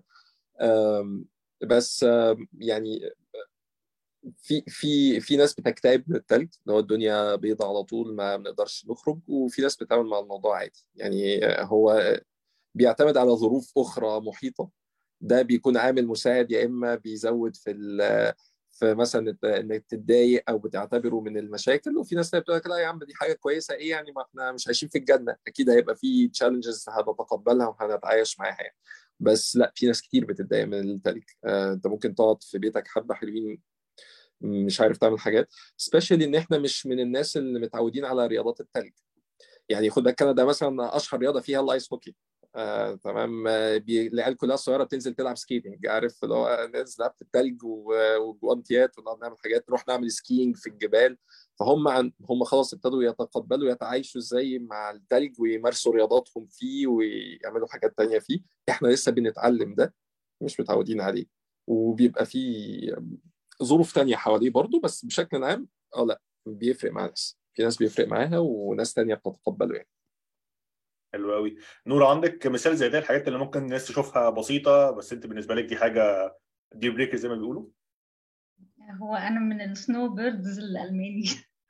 بس يعني في في في ناس بتكتئب من التلج اللي هو الدنيا بيضة على طول ما بنقدرش نخرج وفي ناس بتتعامل مع الموضوع عادي يعني هو بيعتمد على ظروف اخرى محيطه ده بيكون عامل مساعد يا اما بيزود في في مثلا انك تتضايق او بتعتبره من المشاكل وفي ناس بتقول لك لا يا عم دي حاجه كويسه ايه يعني ما احنا مش عايشين في الجنه اكيد هيبقى في تشالنجز هنتقبلها وهنتعايش معاها يعني بس لا في ناس كتير بتتضايق من التلج آه، انت ممكن تقعد في بيتك حبه حلوين مش عارف تعمل حاجات سبيشالي ان احنا مش من الناس اللي متعودين على رياضات التلج يعني خد بالك كندا مثلا اشهر رياضه فيها الايس هوكي آه، تمام آه، العيال كلها الصغيره بتنزل تلعب سكيتنج عارف اللي هو ننزل في التلج وجوانتيات ونقعد نعمل حاجات نروح نعمل سكينج في الجبال فهم عن هم خلاص ابتدوا يتقبلوا يتعايشوا ازاي مع التلج ويمارسوا رياضاتهم فيه ويعملوا حاجات تانية فيه احنا لسه بنتعلم ده مش متعودين عليه وبيبقى في ظروف تانية حواليه برضه بس بشكل عام اه لا بيفرق مع ناس في ناس بيفرق معاها وناس تانية بتتقبله يعني حلو قوي نور عندك مثال زي ده الحاجات اللي ممكن الناس تشوفها بسيطه بس انت بالنسبه لك دي حاجه دي بريك زي ما بيقولوا هو انا من السنو بيردز الالماني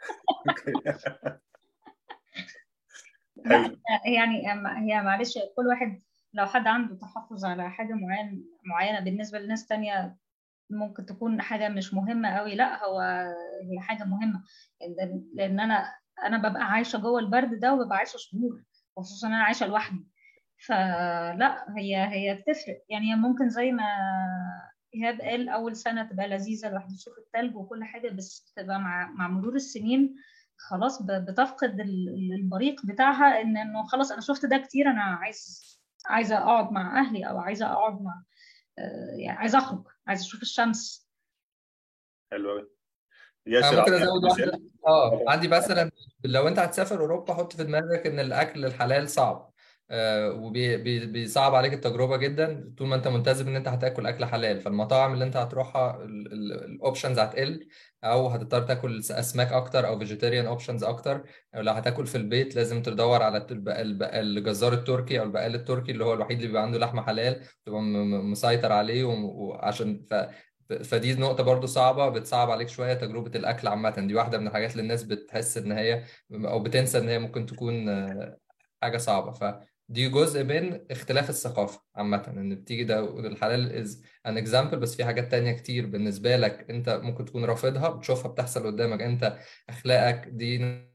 لا يعني هي معلش كل واحد لو حد عنده تحفظ على حاجه معين معينه بالنسبه لناس تانية ممكن تكون حاجه مش مهمه قوي لا هو هي حاجه مهمه لان انا انا ببقى عايشه جوه البرد ده وببقى عايشه شهور خصوصا انا عايشه لوحدي فلا هي هي بتفرق يعني ممكن زي ما ايهاب قال اول سنه تبقى لذيذه الواحد يشوف التلج وكل حاجه بس بتبقى مع مع مرور السنين خلاص بتفقد البريق بتاعها ان انه خلاص انا شفت ده كتير انا عايز عايزه اقعد مع اهلي او عايزه اقعد مع يعني عايزه اخرج عايزه اشوف الشمس حلو قوي انا ممكن ازود واحده اه عندي مثلا لو انت هتسافر اوروبا حط في دماغك ان الاكل الحلال صعب آه وبيصعب عليك التجربه جدا طول ما انت ملتزم ان انت هتاكل اكل حلال فالمطاعم اللي انت هتروحها الاوبشنز هتقل او هتضطر تاكل اسماك اكتر او فيجيتيريان اوبشنز اكتر أو لو هتاكل في البيت لازم تدور على الجزار التركي او البقال التركي اللي هو الوحيد اللي بيبقى عنده لحمه حلال تبقى مسيطر عليه وعشان ف فدي نقطة برضو صعبة بتصعب عليك شوية تجربة الأكل عامة دي واحدة من الحاجات اللي الناس بتحس إن هي أو بتنسى إن هي ممكن تكون حاجة صعبة فدي جزء من اختلاف الثقافة عامة إن بتيجي ده الحلال از ان اكزامبل بس في حاجات تانية كتير بالنسبة لك أنت ممكن تكون رافضها بتشوفها بتحصل قدامك أنت أخلاقك دينك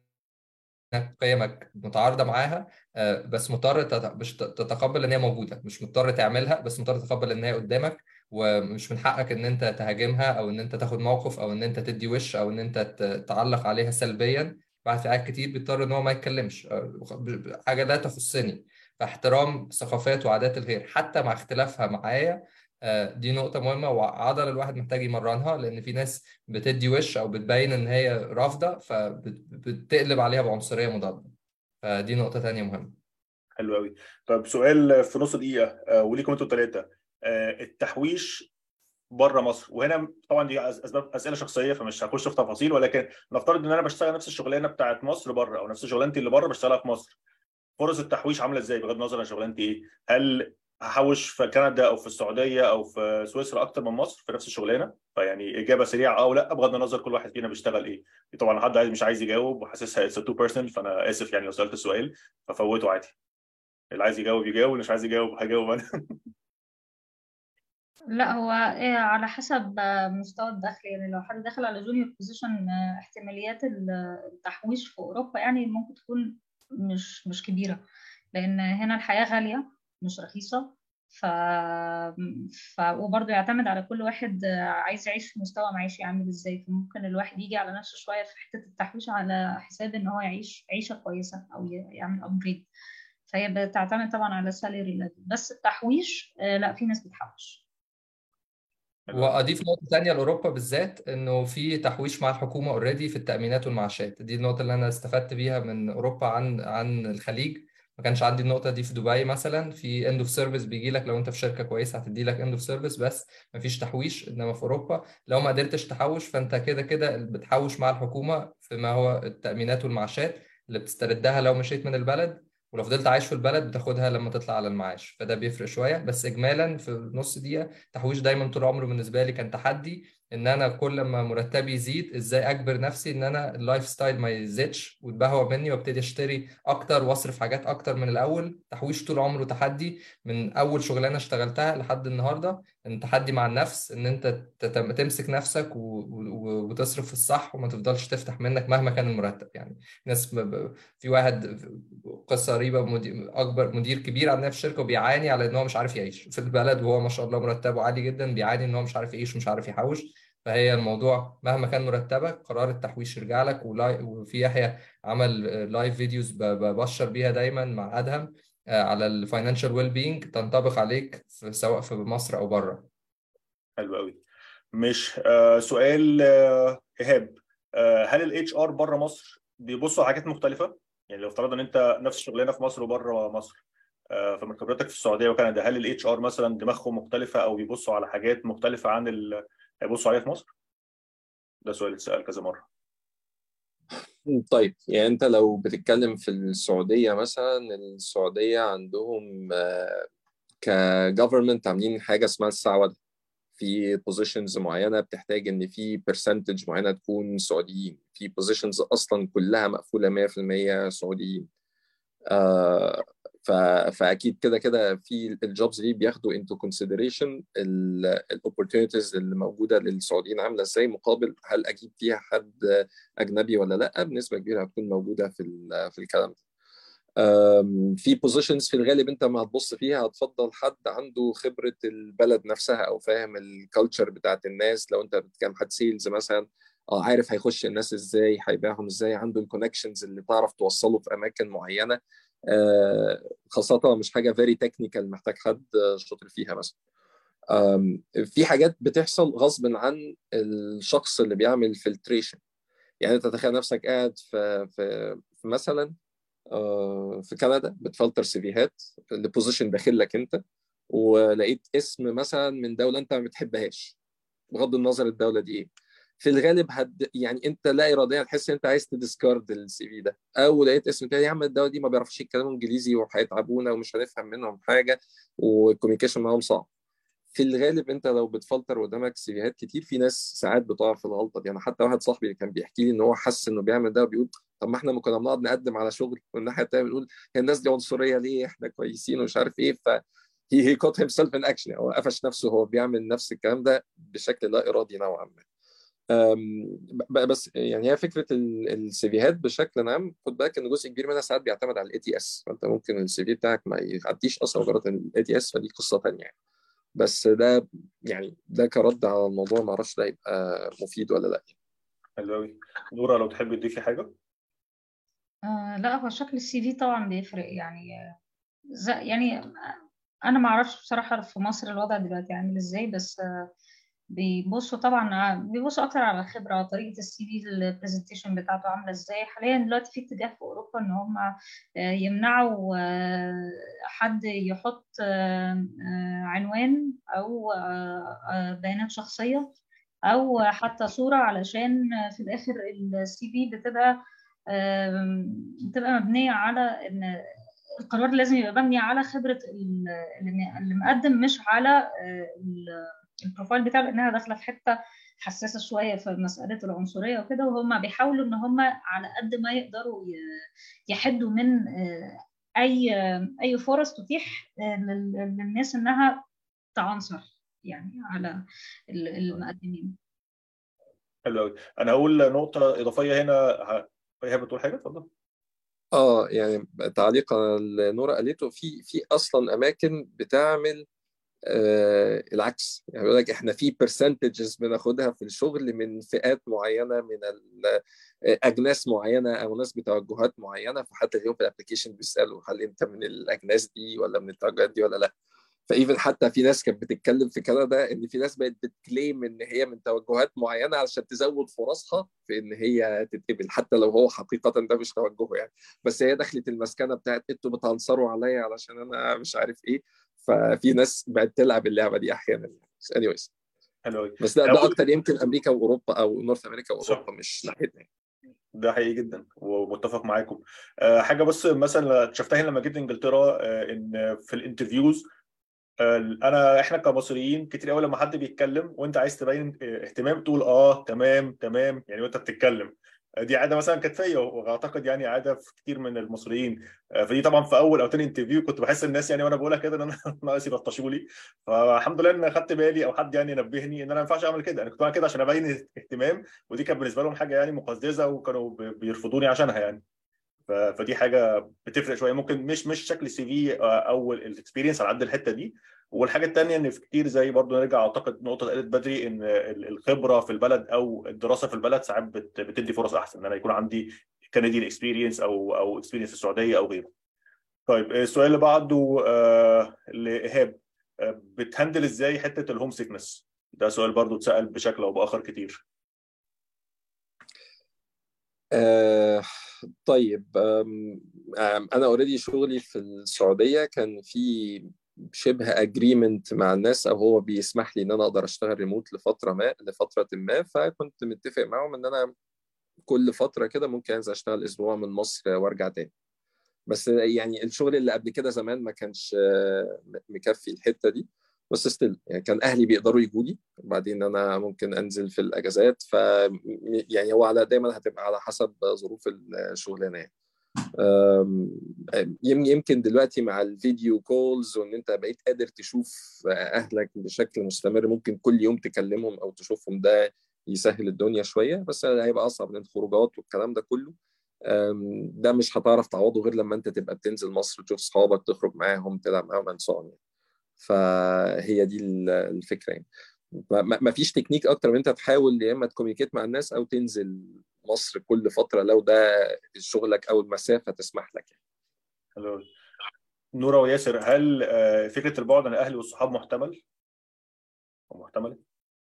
قيمك متعارضه معاها بس مضطر مش تتقبل ان هي موجوده مش مضطر تعملها بس مضطر تتقبل ان هي قدامك ومش من حقك ان انت تهاجمها او ان انت تاخد موقف او ان انت تدي وش او ان انت تعلق عليها سلبيا بعد في حاجات كتير بيضطر ان هو ما يتكلمش حاجه لا تخصني فاحترام ثقافات وعادات الغير حتى مع اختلافها معايا دي نقطة مهمة وعضلة الواحد محتاج يمرنها لأن في ناس بتدي وش أو بتبين إن هي رافضة فبتقلب عليها بعنصرية مضادة فدي نقطة تانية مهمة حلو قوي طب سؤال في نص دقيقة وليكم انتوا الثلاثة التحويش بره مصر وهنا طبعا دي اسباب اسئله شخصيه فمش هخش في تفاصيل ولكن نفترض ان انا بشتغل نفس الشغلانه بتاعت مصر بره او نفس شغلانتي اللي بره بشتغلها في مصر فرص التحويش عامله ازاي بغض النظر عن شغلانتي ايه هل هحوش في كندا او في السعوديه او في سويسرا اكتر من مصر في نفس الشغلانه فيعني اجابه سريعه اه ولا بغض النظر كل واحد فينا بيشتغل ايه طبعا حد عايز مش عايز يجاوب وحاسسها اتس تو بيرسونال فانا اسف يعني لو سالت السؤال ففوته عادي اللي عايز يجاوب يجاوب اللي مش عايز يجاوب هجاوب انا لا هو إيه على حسب مستوى الدخل يعني لو حد داخل على جونيور بوزيشن احتماليات التحويش في اوروبا يعني ممكن تكون مش مش كبيره لان هنا الحياه غاليه مش رخيصه ف... ف... وبرضه يعتمد على كل واحد عايز يعيش في مستوى معيشي عامل ازاي فممكن الواحد يجي على نفسه شويه في حته التحويش على حساب ان هو يعيش عيشه كويسه او يعمل ابجريد فهي بتعتمد طبعا على السالري ليفل بس التحويش لا في ناس بتحوش واضيف نقطه ثانيه لاوروبا بالذات انه في تحويش مع الحكومه اوريدي في التامينات والمعاشات دي النقطه اللي انا استفدت بيها من اوروبا عن عن الخليج ما كانش عندي النقطه دي في دبي مثلا في اند اوف سيرفيس بيجي لك لو انت في شركه كويسه هتدي لك اند اوف سيرفيس بس ما فيش تحويش انما في اوروبا لو ما قدرتش تحوش فانت كده كده بتحوش مع الحكومه فيما هو التامينات والمعاشات اللي بتستردها لو مشيت من البلد ولو فضلت عايش في البلد بتاخدها لما تطلع على المعاش فده بيفرق شويه بس اجمالا في نص دقيقه تحويش دايما طول عمره بالنسبه لي كان تحدي ان انا كل ما مرتبي يزيد ازاي اجبر نفسي ان انا اللايف ستايل ما يزيدش ويتبهوى مني وابتدي اشتري اكتر واصرف حاجات اكتر من الاول تحويش طول عمره تحدي من اول شغلانه اشتغلتها لحد النهارده ان تحدي مع النفس ان انت تمسك نفسك وتصرف في الصح وما تفضلش تفتح منك مهما كان المرتب يعني ناس في واحد قصه غريبه مدير اكبر مدير كبير عندنا في الشركه وبيعاني على ان هو مش عارف يعيش في البلد وهو ما شاء الله مرتبه عالي جدا بيعاني ان هو مش عارف يعيش ومش عارف يحوش فهي الموضوع مهما كان مرتبك قرار التحويش يرجع لك وفي يحيى عمل لايف فيديوز ببشر بيها دايما مع ادهم على الفاينانشال ويل بينج تنطبق عليك في سواء في مصر او بره حلو قوي مش آه سؤال آه ايهاب آه هل الاتش ار بره مصر بيبصوا على حاجات مختلفه يعني لو افترضنا ان انت نفس الشغلانه في مصر وبره مصر فمن خبرتك في السعوديه وكندا هل الاتش ار مثلا دماغهم مختلفه او بيبصوا على حاجات مختلفه عن اللي هيبصوا عليها في مصر؟ ده سؤال اتسال كذا مره. طيب يعني انت لو بتتكلم في السعوديه مثلا السعوديه عندهم كجفرمنت عاملين حاجه اسمها السعوده في بوزيشنز معينه بتحتاج ان في برسنتج معينه تكون سعوديين في بوزيشنز اصلا كلها مقفوله 100% سعوديين آه فاكيد كده كده في الجوبز دي بياخدوا انتو كونسيدريشن الاوبورتونيتيز اللي موجوده للسعوديين عامله ازاي مقابل هل اجيب فيها حد اجنبي ولا لا بنسبه كبيره هتكون موجوده في في الكلام ده في بوزيشنز في الغالب انت ما هتبص فيها هتفضل حد عنده خبره البلد نفسها او فاهم الكالتشر بتاعت الناس لو انت بتتكلم حد سيلز مثلا اه عارف هيخش الناس ازاي هيبيعهم ازاي عنده الكونكشنز اللي تعرف توصله في اماكن معينه آه خاصه مش حاجه فيري تكنيكال محتاج حد شاطر فيها مثلا في حاجات بتحصل غصب عن الشخص اللي بيعمل فلتريشن يعني انت تخيل نفسك قاعد في في, في مثلا في كندا بتفلتر سيفيهات لبوزيشن داخل لك انت ولقيت اسم مثلا من دوله انت ما بتحبهاش بغض النظر الدوله دي ايه في الغالب هد يعني انت لا اراديا تحس ان انت عايز تديسكارد السي في ده او لقيت اسم تاني يا عم الدوله دي ما بيعرفوش يتكلموا انجليزي وهيتعبونا ومش هنفهم منهم حاجه والكوميونيكيشن معاهم صعب في الغالب انت لو بتفلتر قدامك سيفيهات كتير في ناس ساعات بتقع في الغلطه دي انا حتى واحد صاحبي كان بيحكي لي ان هو حس انه بيعمل ده وبيقول طب ما احنا ما كنا بنقعد نقدم على شغل والناحيه الثانيه بنقول هي الناس دي عنصريه ليه احنا كويسين ومش عارف ايه ف هي هي كوت هيم سيلف ان اكشن هو قفش نفسه هو بيعمل نفس الكلام ده بشكل لا ارادي نوعا ما بس يعني هي فكره السيفيهات بشكل عام خد بالك ان جزء كبير منها ساعات بيعتمد على الاي تي اس فانت ممكن السي في بتاعك ما يعديش اصلا مجرد الاي تي اس فدي قصه ثانيه يعني بس ده يعني ده كرد على الموضوع ما اعرفش ده يبقى مفيد ولا لا حلو قوي نورا لو تحبي تضيفي حاجه آه لا هو شكل السي في طبعا بيفرق يعني يعني انا ما اعرفش بصراحه في مصر الوضع دلوقتي عامل ازاي بس آه بيبصوا طبعا بيبصوا اكتر على الخبره طريقه السي في البرزنتيشن بتاعته عامله ازاي حاليا دلوقتي في اتجاه في اوروبا ان هم يمنعوا حد يحط عنوان او بيانات شخصيه او حتى صوره علشان في الاخر السي في بتبقى بتبقى مبنيه على ان القرار لازم يبقى مبني على خبره اللي مقدم مش على البروفايل بتاعه لانها داخله في حته حساسه شويه في مساله العنصريه وكده وهم بيحاولوا ان هم على قد ما يقدروا يحدوا من اي اي فرص تتيح للناس انها تعنصر يعني على المقدمين حلو قوي انا هقول نقطه اضافيه هنا هي بتقول حاجه اتفضل اه يعني تعليقا اللي نورا قالته في في اصلا اماكن بتعمل آه العكس يعني بيقول لك احنا في برسنتجز بناخدها في الشغل من فئات معينه من اجناس معينه او ناس بتوجهات معينه فحتى اليوم في الابلكيشن بيسالوا هل انت من الاجناس دي ولا من التوجهات دي ولا لا فايفن حتى في ناس كانت بتتكلم في كندا ان في ناس بقت بتكليم ان هي من توجهات معينه علشان تزود فرصها في ان هي تتقبل حتى لو هو حقيقه ده مش توجهه يعني بس هي دخلت المسكنه بتاعت انتوا بتعنصروا عليا علشان انا مش عارف ايه ففي ناس بقت تلعب اللعبه دي احيانا يعني anyways حلو بس ده, ده اكتر يمكن امريكا واوروبا او نورث امريكا واوروبا مش ناحيتنا ده حقيقي جدا ومتفق معاكم أه حاجه بس مثلا شفتها لما جيت انجلترا أه ان في الانترفيوز انا احنا كمصريين كتير قوي لما حد بيتكلم وانت عايز تبين اهتمام تقول اه تمام تمام يعني وانت بتتكلم دي عاده مثلا كانت فيا واعتقد يعني عاده في كتير من المصريين فدي طبعا في اول او تاني انترفيو كنت بحس الناس يعني وانا بقولها كده ان انا ناقص يلطشوا لي فالحمد لله ان خدت بالي او حد يعني نبهني ان انا ما ينفعش اعمل كده انا كنت بعمل كده عشان ابين اهتمام ودي كانت بالنسبه لهم حاجه يعني مقززه وكانوا بيرفضوني عشانها يعني فدي حاجه بتفرق شويه ممكن مش مش شكل السي في او الاكسبيرينس على قد الحته دي والحاجه الثانيه ان في كتير زي برضو نرجع اعتقد نقطه قالت بدري ان الخبره في البلد او الدراسه في البلد ساعات بتدي فرص احسن ان انا يكون عندي كنديان اكسبيرينس او او اكسبيرينس في السعوديه او غيره. طيب السؤال اللي بعده آه لايهاب آه بتهندل ازاي حته الهوم سيكنس؟ ده سؤال برضو اتسال بشكل او باخر كتير. آه طيب انا اوريدي شغلي في السعوديه كان في شبه اجريمنت مع الناس او هو بيسمح لي ان انا اقدر اشتغل ريموت لفتره ما لفتره ما فكنت متفق معاهم ان انا كل فتره كده ممكن انزل اشتغل اسبوع من مصر وارجع تاني بس يعني الشغل اللي قبل كده زمان ما كانش مكفي الحته دي بس ستيل يعني كان اهلي بيقدروا يجوا لي وبعدين انا ممكن انزل في الاجازات ف يعني هو على دايما هتبقى على حسب ظروف الشغلانه يعني. يمكن دلوقتي مع الفيديو كولز وان انت بقيت قادر تشوف اهلك بشكل مستمر ممكن كل يوم تكلمهم او تشوفهم ده يسهل الدنيا شويه بس هيبقى اصعب من الخروجات والكلام ده كله ده مش هتعرف تعوضه غير لما انت تبقى بتنزل مصر تشوف صحابك تخرج معاهم تلعب معاهم اند يعني. فهي دي الفكره يعني ما فيش تكنيك اكتر من انت تحاول يا اما تكوميكيت مع الناس او تنزل مصر كل فتره لو ده شغلك او المسافه تسمح لك يعني. حلو نورا وياسر هل فكره البعد عن الاهل والصحاب محتمل؟ او محتمله؟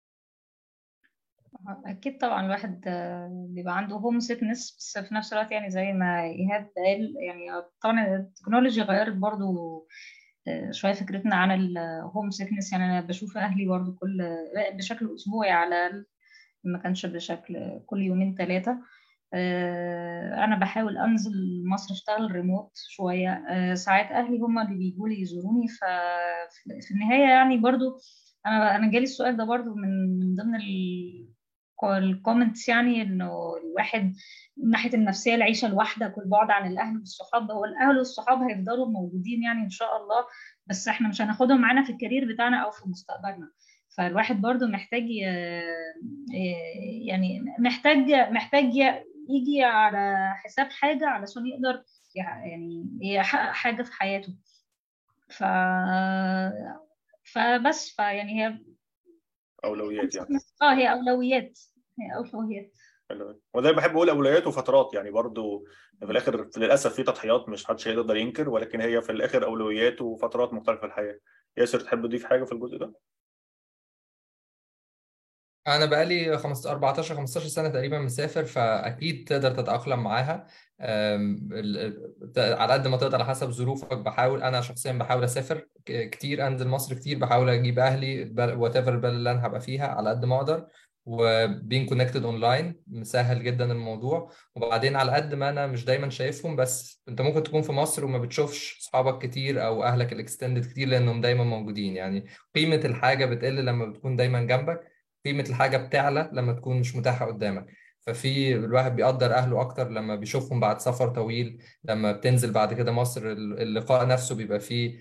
اكيد طبعا الواحد بيبقى عنده هوم سيكنس بس في نفس الوقت يعني زي ما ايهاب قال يعني طبعا التكنولوجي غيرت برضو شويه فكرتنا عن الهوم سيكنس يعني انا بشوف اهلي برضو كل بشكل اسبوعي على الاقل ما كانش بشكل كل يومين ثلاثه انا بحاول انزل مصر اشتغل ريموت شويه ساعات اهلي هم اللي بيجوا لي يزوروني ففي النهايه يعني برضو انا انا جالي السؤال ده برضو من من ضمن الكومنتس يعني انه الواحد من ناحيه النفسيه العيشه لوحدك والبعد عن الاهل والصحاب هو الاهل والصحاب هيفضلوا موجودين يعني ان شاء الله بس احنا مش هناخدهم معانا في الكارير بتاعنا او في مستقبلنا فالواحد برضو محتاج يعني محتاج محتاج يجي على حساب حاجه علشان يقدر يعني يحقق حاجه في حياته ف فبس فيعني هي اولويات يعني اه هي اولويات هي اولويات حلو وده بحب اقول اولويات وفترات يعني برضو في الاخر للاسف في تضحيات مش حدش هيقدر ينكر ولكن هي في الاخر اولويات وفترات مختلفه في الحياه ياسر تحب تضيف حاجه في الجزء ده انا بقالي 15 14 15 سنه تقريبا مسافر فاكيد تقدر تتاقلم معاها على قد ما تقدر على حسب ظروفك بحاول انا شخصيا بحاول اسافر كتير انزل مصر كتير بحاول اجيب اهلي وات ايفر البلد اللي انا هبقى فيها على قد ما اقدر وبين كونكتد اونلاين مسهل جدا الموضوع وبعدين على قد ما انا مش دايما شايفهم بس انت ممكن تكون في مصر وما بتشوفش اصحابك كتير او اهلك الاكستندد كتير لانهم دايما موجودين يعني قيمه الحاجه بتقل لما بتكون دايما جنبك قيمه الحاجه بتعلى لما تكون مش متاحه قدامك ففي الواحد بيقدر اهله اكتر لما بيشوفهم بعد سفر طويل لما بتنزل بعد كده مصر اللقاء نفسه بيبقى فيه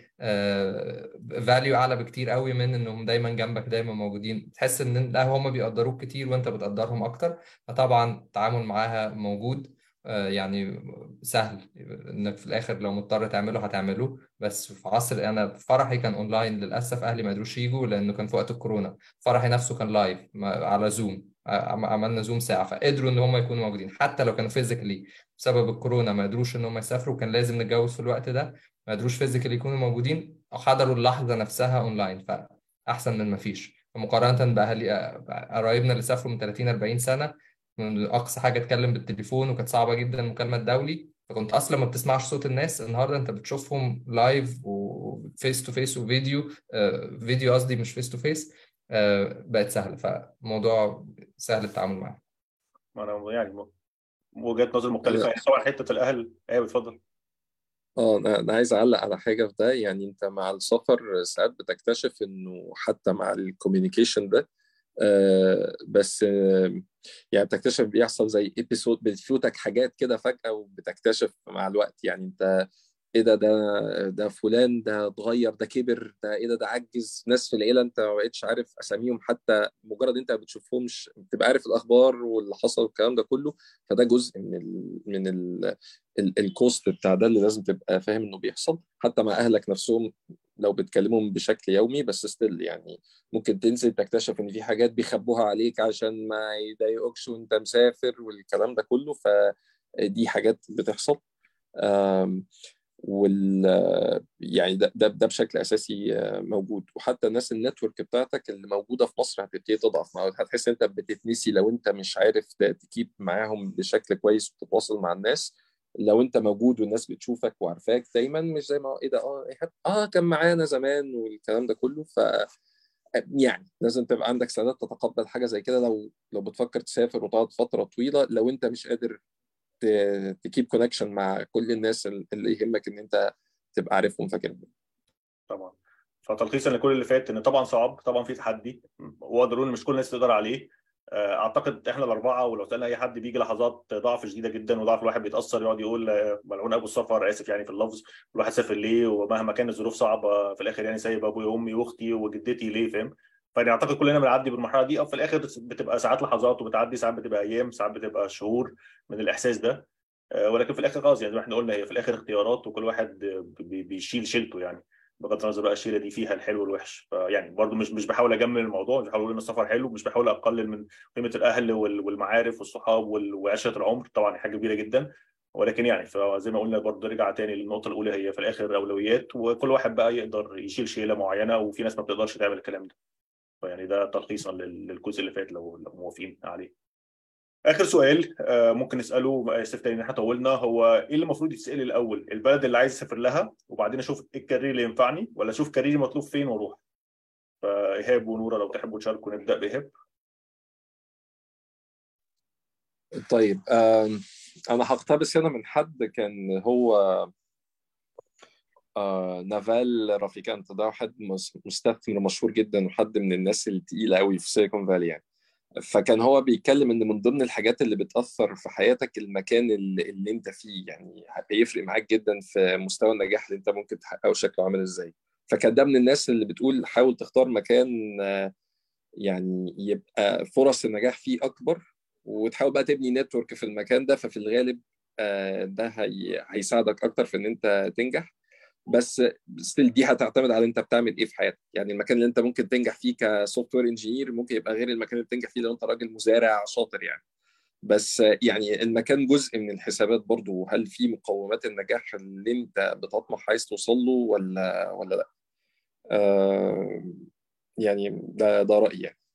فاليو اعلى بكتير قوي من انهم دايما جنبك دايما موجودين تحس ان لا هم بيقدروك كتير وانت بتقدرهم اكتر فطبعا التعامل معاها موجود يعني سهل انك في الاخر لو مضطر تعمله هتعمله بس في عصر انا فرحي كان اونلاين للاسف اهلي ما قدروش يجوا لانه كان في وقت الكورونا فرحي نفسه كان لايف على زوم عملنا زوم ساعه فقدروا ان هم يكونوا موجودين حتى لو كانوا فيزيكالي بسبب الكورونا ما قدروش ان هم يسافروا كان لازم نتجوز في الوقت ده ما قدروش فيزيكالي يكونوا موجودين او حضروا اللحظه نفسها اونلاين فاحسن من ما فيش مقارنه باهالي قرايبنا اللي سافروا من 30 40 سنه من اقصى حاجه اتكلم بالتليفون وكانت صعبه جدا المكالمه الدولي فكنت اصلا ما بتسمعش صوت الناس النهارده انت بتشوفهم لايف وفيس تو فيس وفيديو فيديو قصدي مش فيس تو فيس بقت سهله فموضوع سهل التعامل معاه انا يعني وجهات نظر مختلفه يعني طبعا حته الاهل ايوه اتفضل اه انا عايز اعلق على حاجه في ده يعني انت مع السفر ساعات بتكتشف انه حتى مع الكوميونيكيشن ده آه بس آه يعني بتكتشف بيحصل زي ابيسود بتفوتك حاجات كده فجأة وبتكتشف مع الوقت يعني انت ايه ده ده ده فلان ده اتغير ده كبر ده ايه ده ده عجز ناس في العيله انت ما بقتش عارف اساميهم حتى مجرد انت ما بتشوفهمش بتبقى عارف الاخبار واللي حصل والكلام ده كله فده جزء من ال من ال الكوست بتاع ده اللي لازم تبقى فاهم انه بيحصل حتى مع اهلك نفسهم لو بتكلمهم بشكل يومي بس ستيل يعني ممكن تنزل تكتشف ان في حاجات بيخبوها عليك عشان ما يضايقوكش وانت مسافر والكلام ده كله فدي حاجات بتحصل وال يعني ده, ده ده بشكل اساسي موجود وحتى الناس النتورك بتاعتك اللي موجوده في مصر هتبتدي تضعف هتحس انت بتتنسي لو انت مش عارف تكيب معاهم بشكل كويس وتتواصل مع الناس لو انت موجود والناس بتشوفك وعارفاك دايما مش زي ما ايه ده اه اه كان معانا زمان والكلام ده كله ف يعني لازم تبقى عندك سنوات تتقبل حاجه زي كده لو لو بتفكر تسافر وتقعد فتره طويله لو انت مش قادر تكيب كونكشن مع كل الناس اللي يهمك ان انت تبقى عارفهم فاكرهم طبعا فتلخيصا لكل اللي فات ان طبعا صعب طبعا في تحدي واقدر مش كل الناس تقدر عليه اعتقد احنا الاربعه ولو سالنا اي حد بيجي لحظات ضعف شديده جدا وضعف الواحد بيتاثر يقعد يقول ملعون ابو السفر اسف يعني في اللفظ الواحد سافر ليه ومهما كان الظروف صعبه في الاخر يعني سايب ابويا وامي واختي وجدتي ليه فاهم فانا اعتقد كلنا بنعدي بالمرحله دي او في الاخر بتبقى ساعات لحظات وبتعدي ساعات بتبقى ايام ساعات بتبقى شهور من الاحساس ده ولكن في الاخر خلاص يعني زي ما احنا قلنا هي في الاخر اختيارات وكل واحد بيشيل شيلته يعني بغض النظر بقى الشيله دي فيها الحلو والوحش فيعني برضو مش مش بحاول اجمل الموضوع مش بحاول اقول ان السفر حلو مش بحاول اقلل من قيمه الاهل والمعارف والصحاب وعشره العمر طبعا حاجه كبيره جدا ولكن يعني فزي ما قلنا برضه نرجع تاني للنقطه الاولى هي في الاخر اولويات وكل واحد بقى يقدر يشيل شيله معينه وفي ناس ما بتقدرش تعمل الكلام ده فيعني ده تلخيصا للجزء اللي فات لو لو موافقين عليه اخر سؤال ممكن نساله اسف تاني ان احنا طولنا هو ايه اللي المفروض يتسال الاول البلد اللي عايز اسافر لها وبعدين اشوف ايه الكارير اللي ينفعني ولا اشوف كاريري مطلوب فين واروح فايهاب ونوره لو تحبوا تشاركوا نبدا بايهاب طيب انا هقتبس هنا من حد كان هو نافال رافيكانت ده واحد مستثمر مشهور جدا وحد من الناس التقيله قوي في سيليكون فالي يعني فكان هو بيتكلم ان من ضمن الحاجات اللي بتاثر في حياتك المكان اللي, اللي انت فيه يعني بيفرق معاك جدا في مستوى النجاح اللي انت ممكن تحققه شكله عامل ازاي فكان ده من الناس اللي بتقول حاول تختار مكان يعني يبقى فرص النجاح فيه اكبر وتحاول بقى تبني نتورك في المكان ده ففي الغالب ده هي... هيساعدك اكتر في ان انت تنجح بس ستيل دي هتعتمد على انت بتعمل ايه في حياتك يعني المكان اللي انت ممكن تنجح فيه كسوفت وير انجينير ممكن يبقى غير المكان اللي بتنجح فيه لو انت راجل مزارع شاطر يعني بس يعني المكان جزء من الحسابات برضو هل في مقومات النجاح اللي انت بتطمح عايز توصل له ولا ولا لا آه يعني ده ده رايي يعني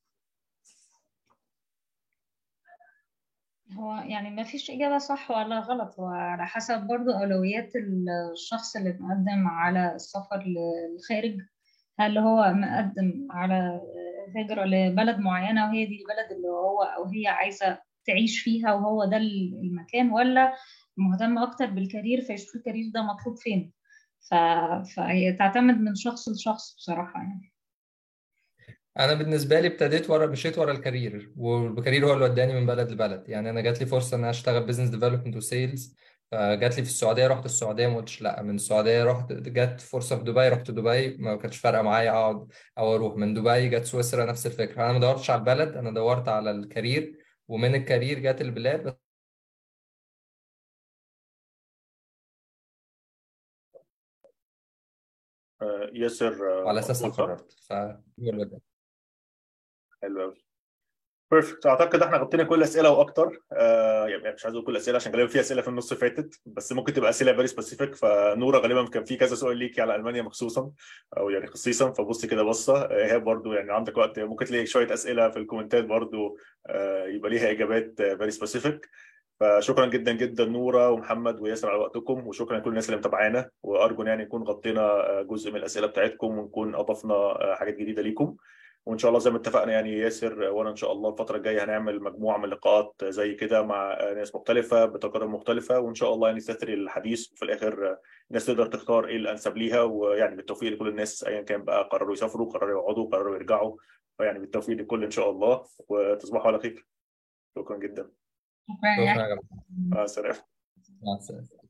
هو يعني ما فيش إجابة صح ولا غلط هو على حسب برضو أولويات الشخص اللي مقدم على السفر للخارج هل هو مقدم على هجرة لبلد معينة وهي دي البلد اللي هو أو هي عايزة تعيش فيها وهو ده المكان ولا مهتم أكتر بالكارير فيشوف الكارير ده مطلوب فين ف... فهي تعتمد من شخص لشخص بصراحة يعني انا بالنسبه لي ابتديت ورا مشيت ورا الكارير والكارير هو اللي وداني من بلد لبلد يعني انا جات لي فرصه ان انا اشتغل بزنس ديفلوبمنت وسيلز فجات لي في السعوديه رحت السعوديه ما قلتش لا من السعوديه رحت جت فرصه في دبي رحت دبي ما كانتش فارقه معايا اقعد او اروح من دبي جت سويسرا نفس الفكره انا ما دورتش على البلد انا دورت على الكارير ومن الكارير جت البلاد ياسر وعلى اساسها قررت ف حلو قوي بيرفكت اعتقد احنا غطينا كل الاسئله واكتر آه يعني مش عايز اقول كل الاسئله عشان غالبا في اسئله في النص فاتت بس ممكن تبقى اسئله فيري سبيسيفيك فنوره غالبا كان في كذا سؤال ليكي على المانيا مخصوصا او يعني خصيصا فبص كده بصه ايهاب برضو يعني عندك وقت ممكن تلاقي شويه اسئله في الكومنتات برضو آه يبقى ليها اجابات فيري سبيسيفيك فشكرا جدا جدا نوره ومحمد وياسر على وقتكم وشكرا لكل الناس اللي متابعانا وارجو يعني نكون غطينا جزء من الاسئله بتاعتكم ونكون اضفنا حاجات جديده ليكم وان شاء الله زي ما اتفقنا يعني ياسر وانا ان شاء الله الفتره الجايه هنعمل مجموعه من اللقاءات زي كده مع ناس مختلفه بتجارب مختلفه وان شاء الله يعني تثري الحديث وفي الاخر الناس تقدر تختار ايه الانسب ليها ويعني بالتوفيق لكل الناس ايا كان بقى قرروا يسافروا قرروا يقعدوا قرروا يرجعوا فيعني بالتوفيق للكل ان شاء الله وتصبحوا على خير شكرا جدا شكرا يا شكرا يا جماعه مع السلامه مع السلامه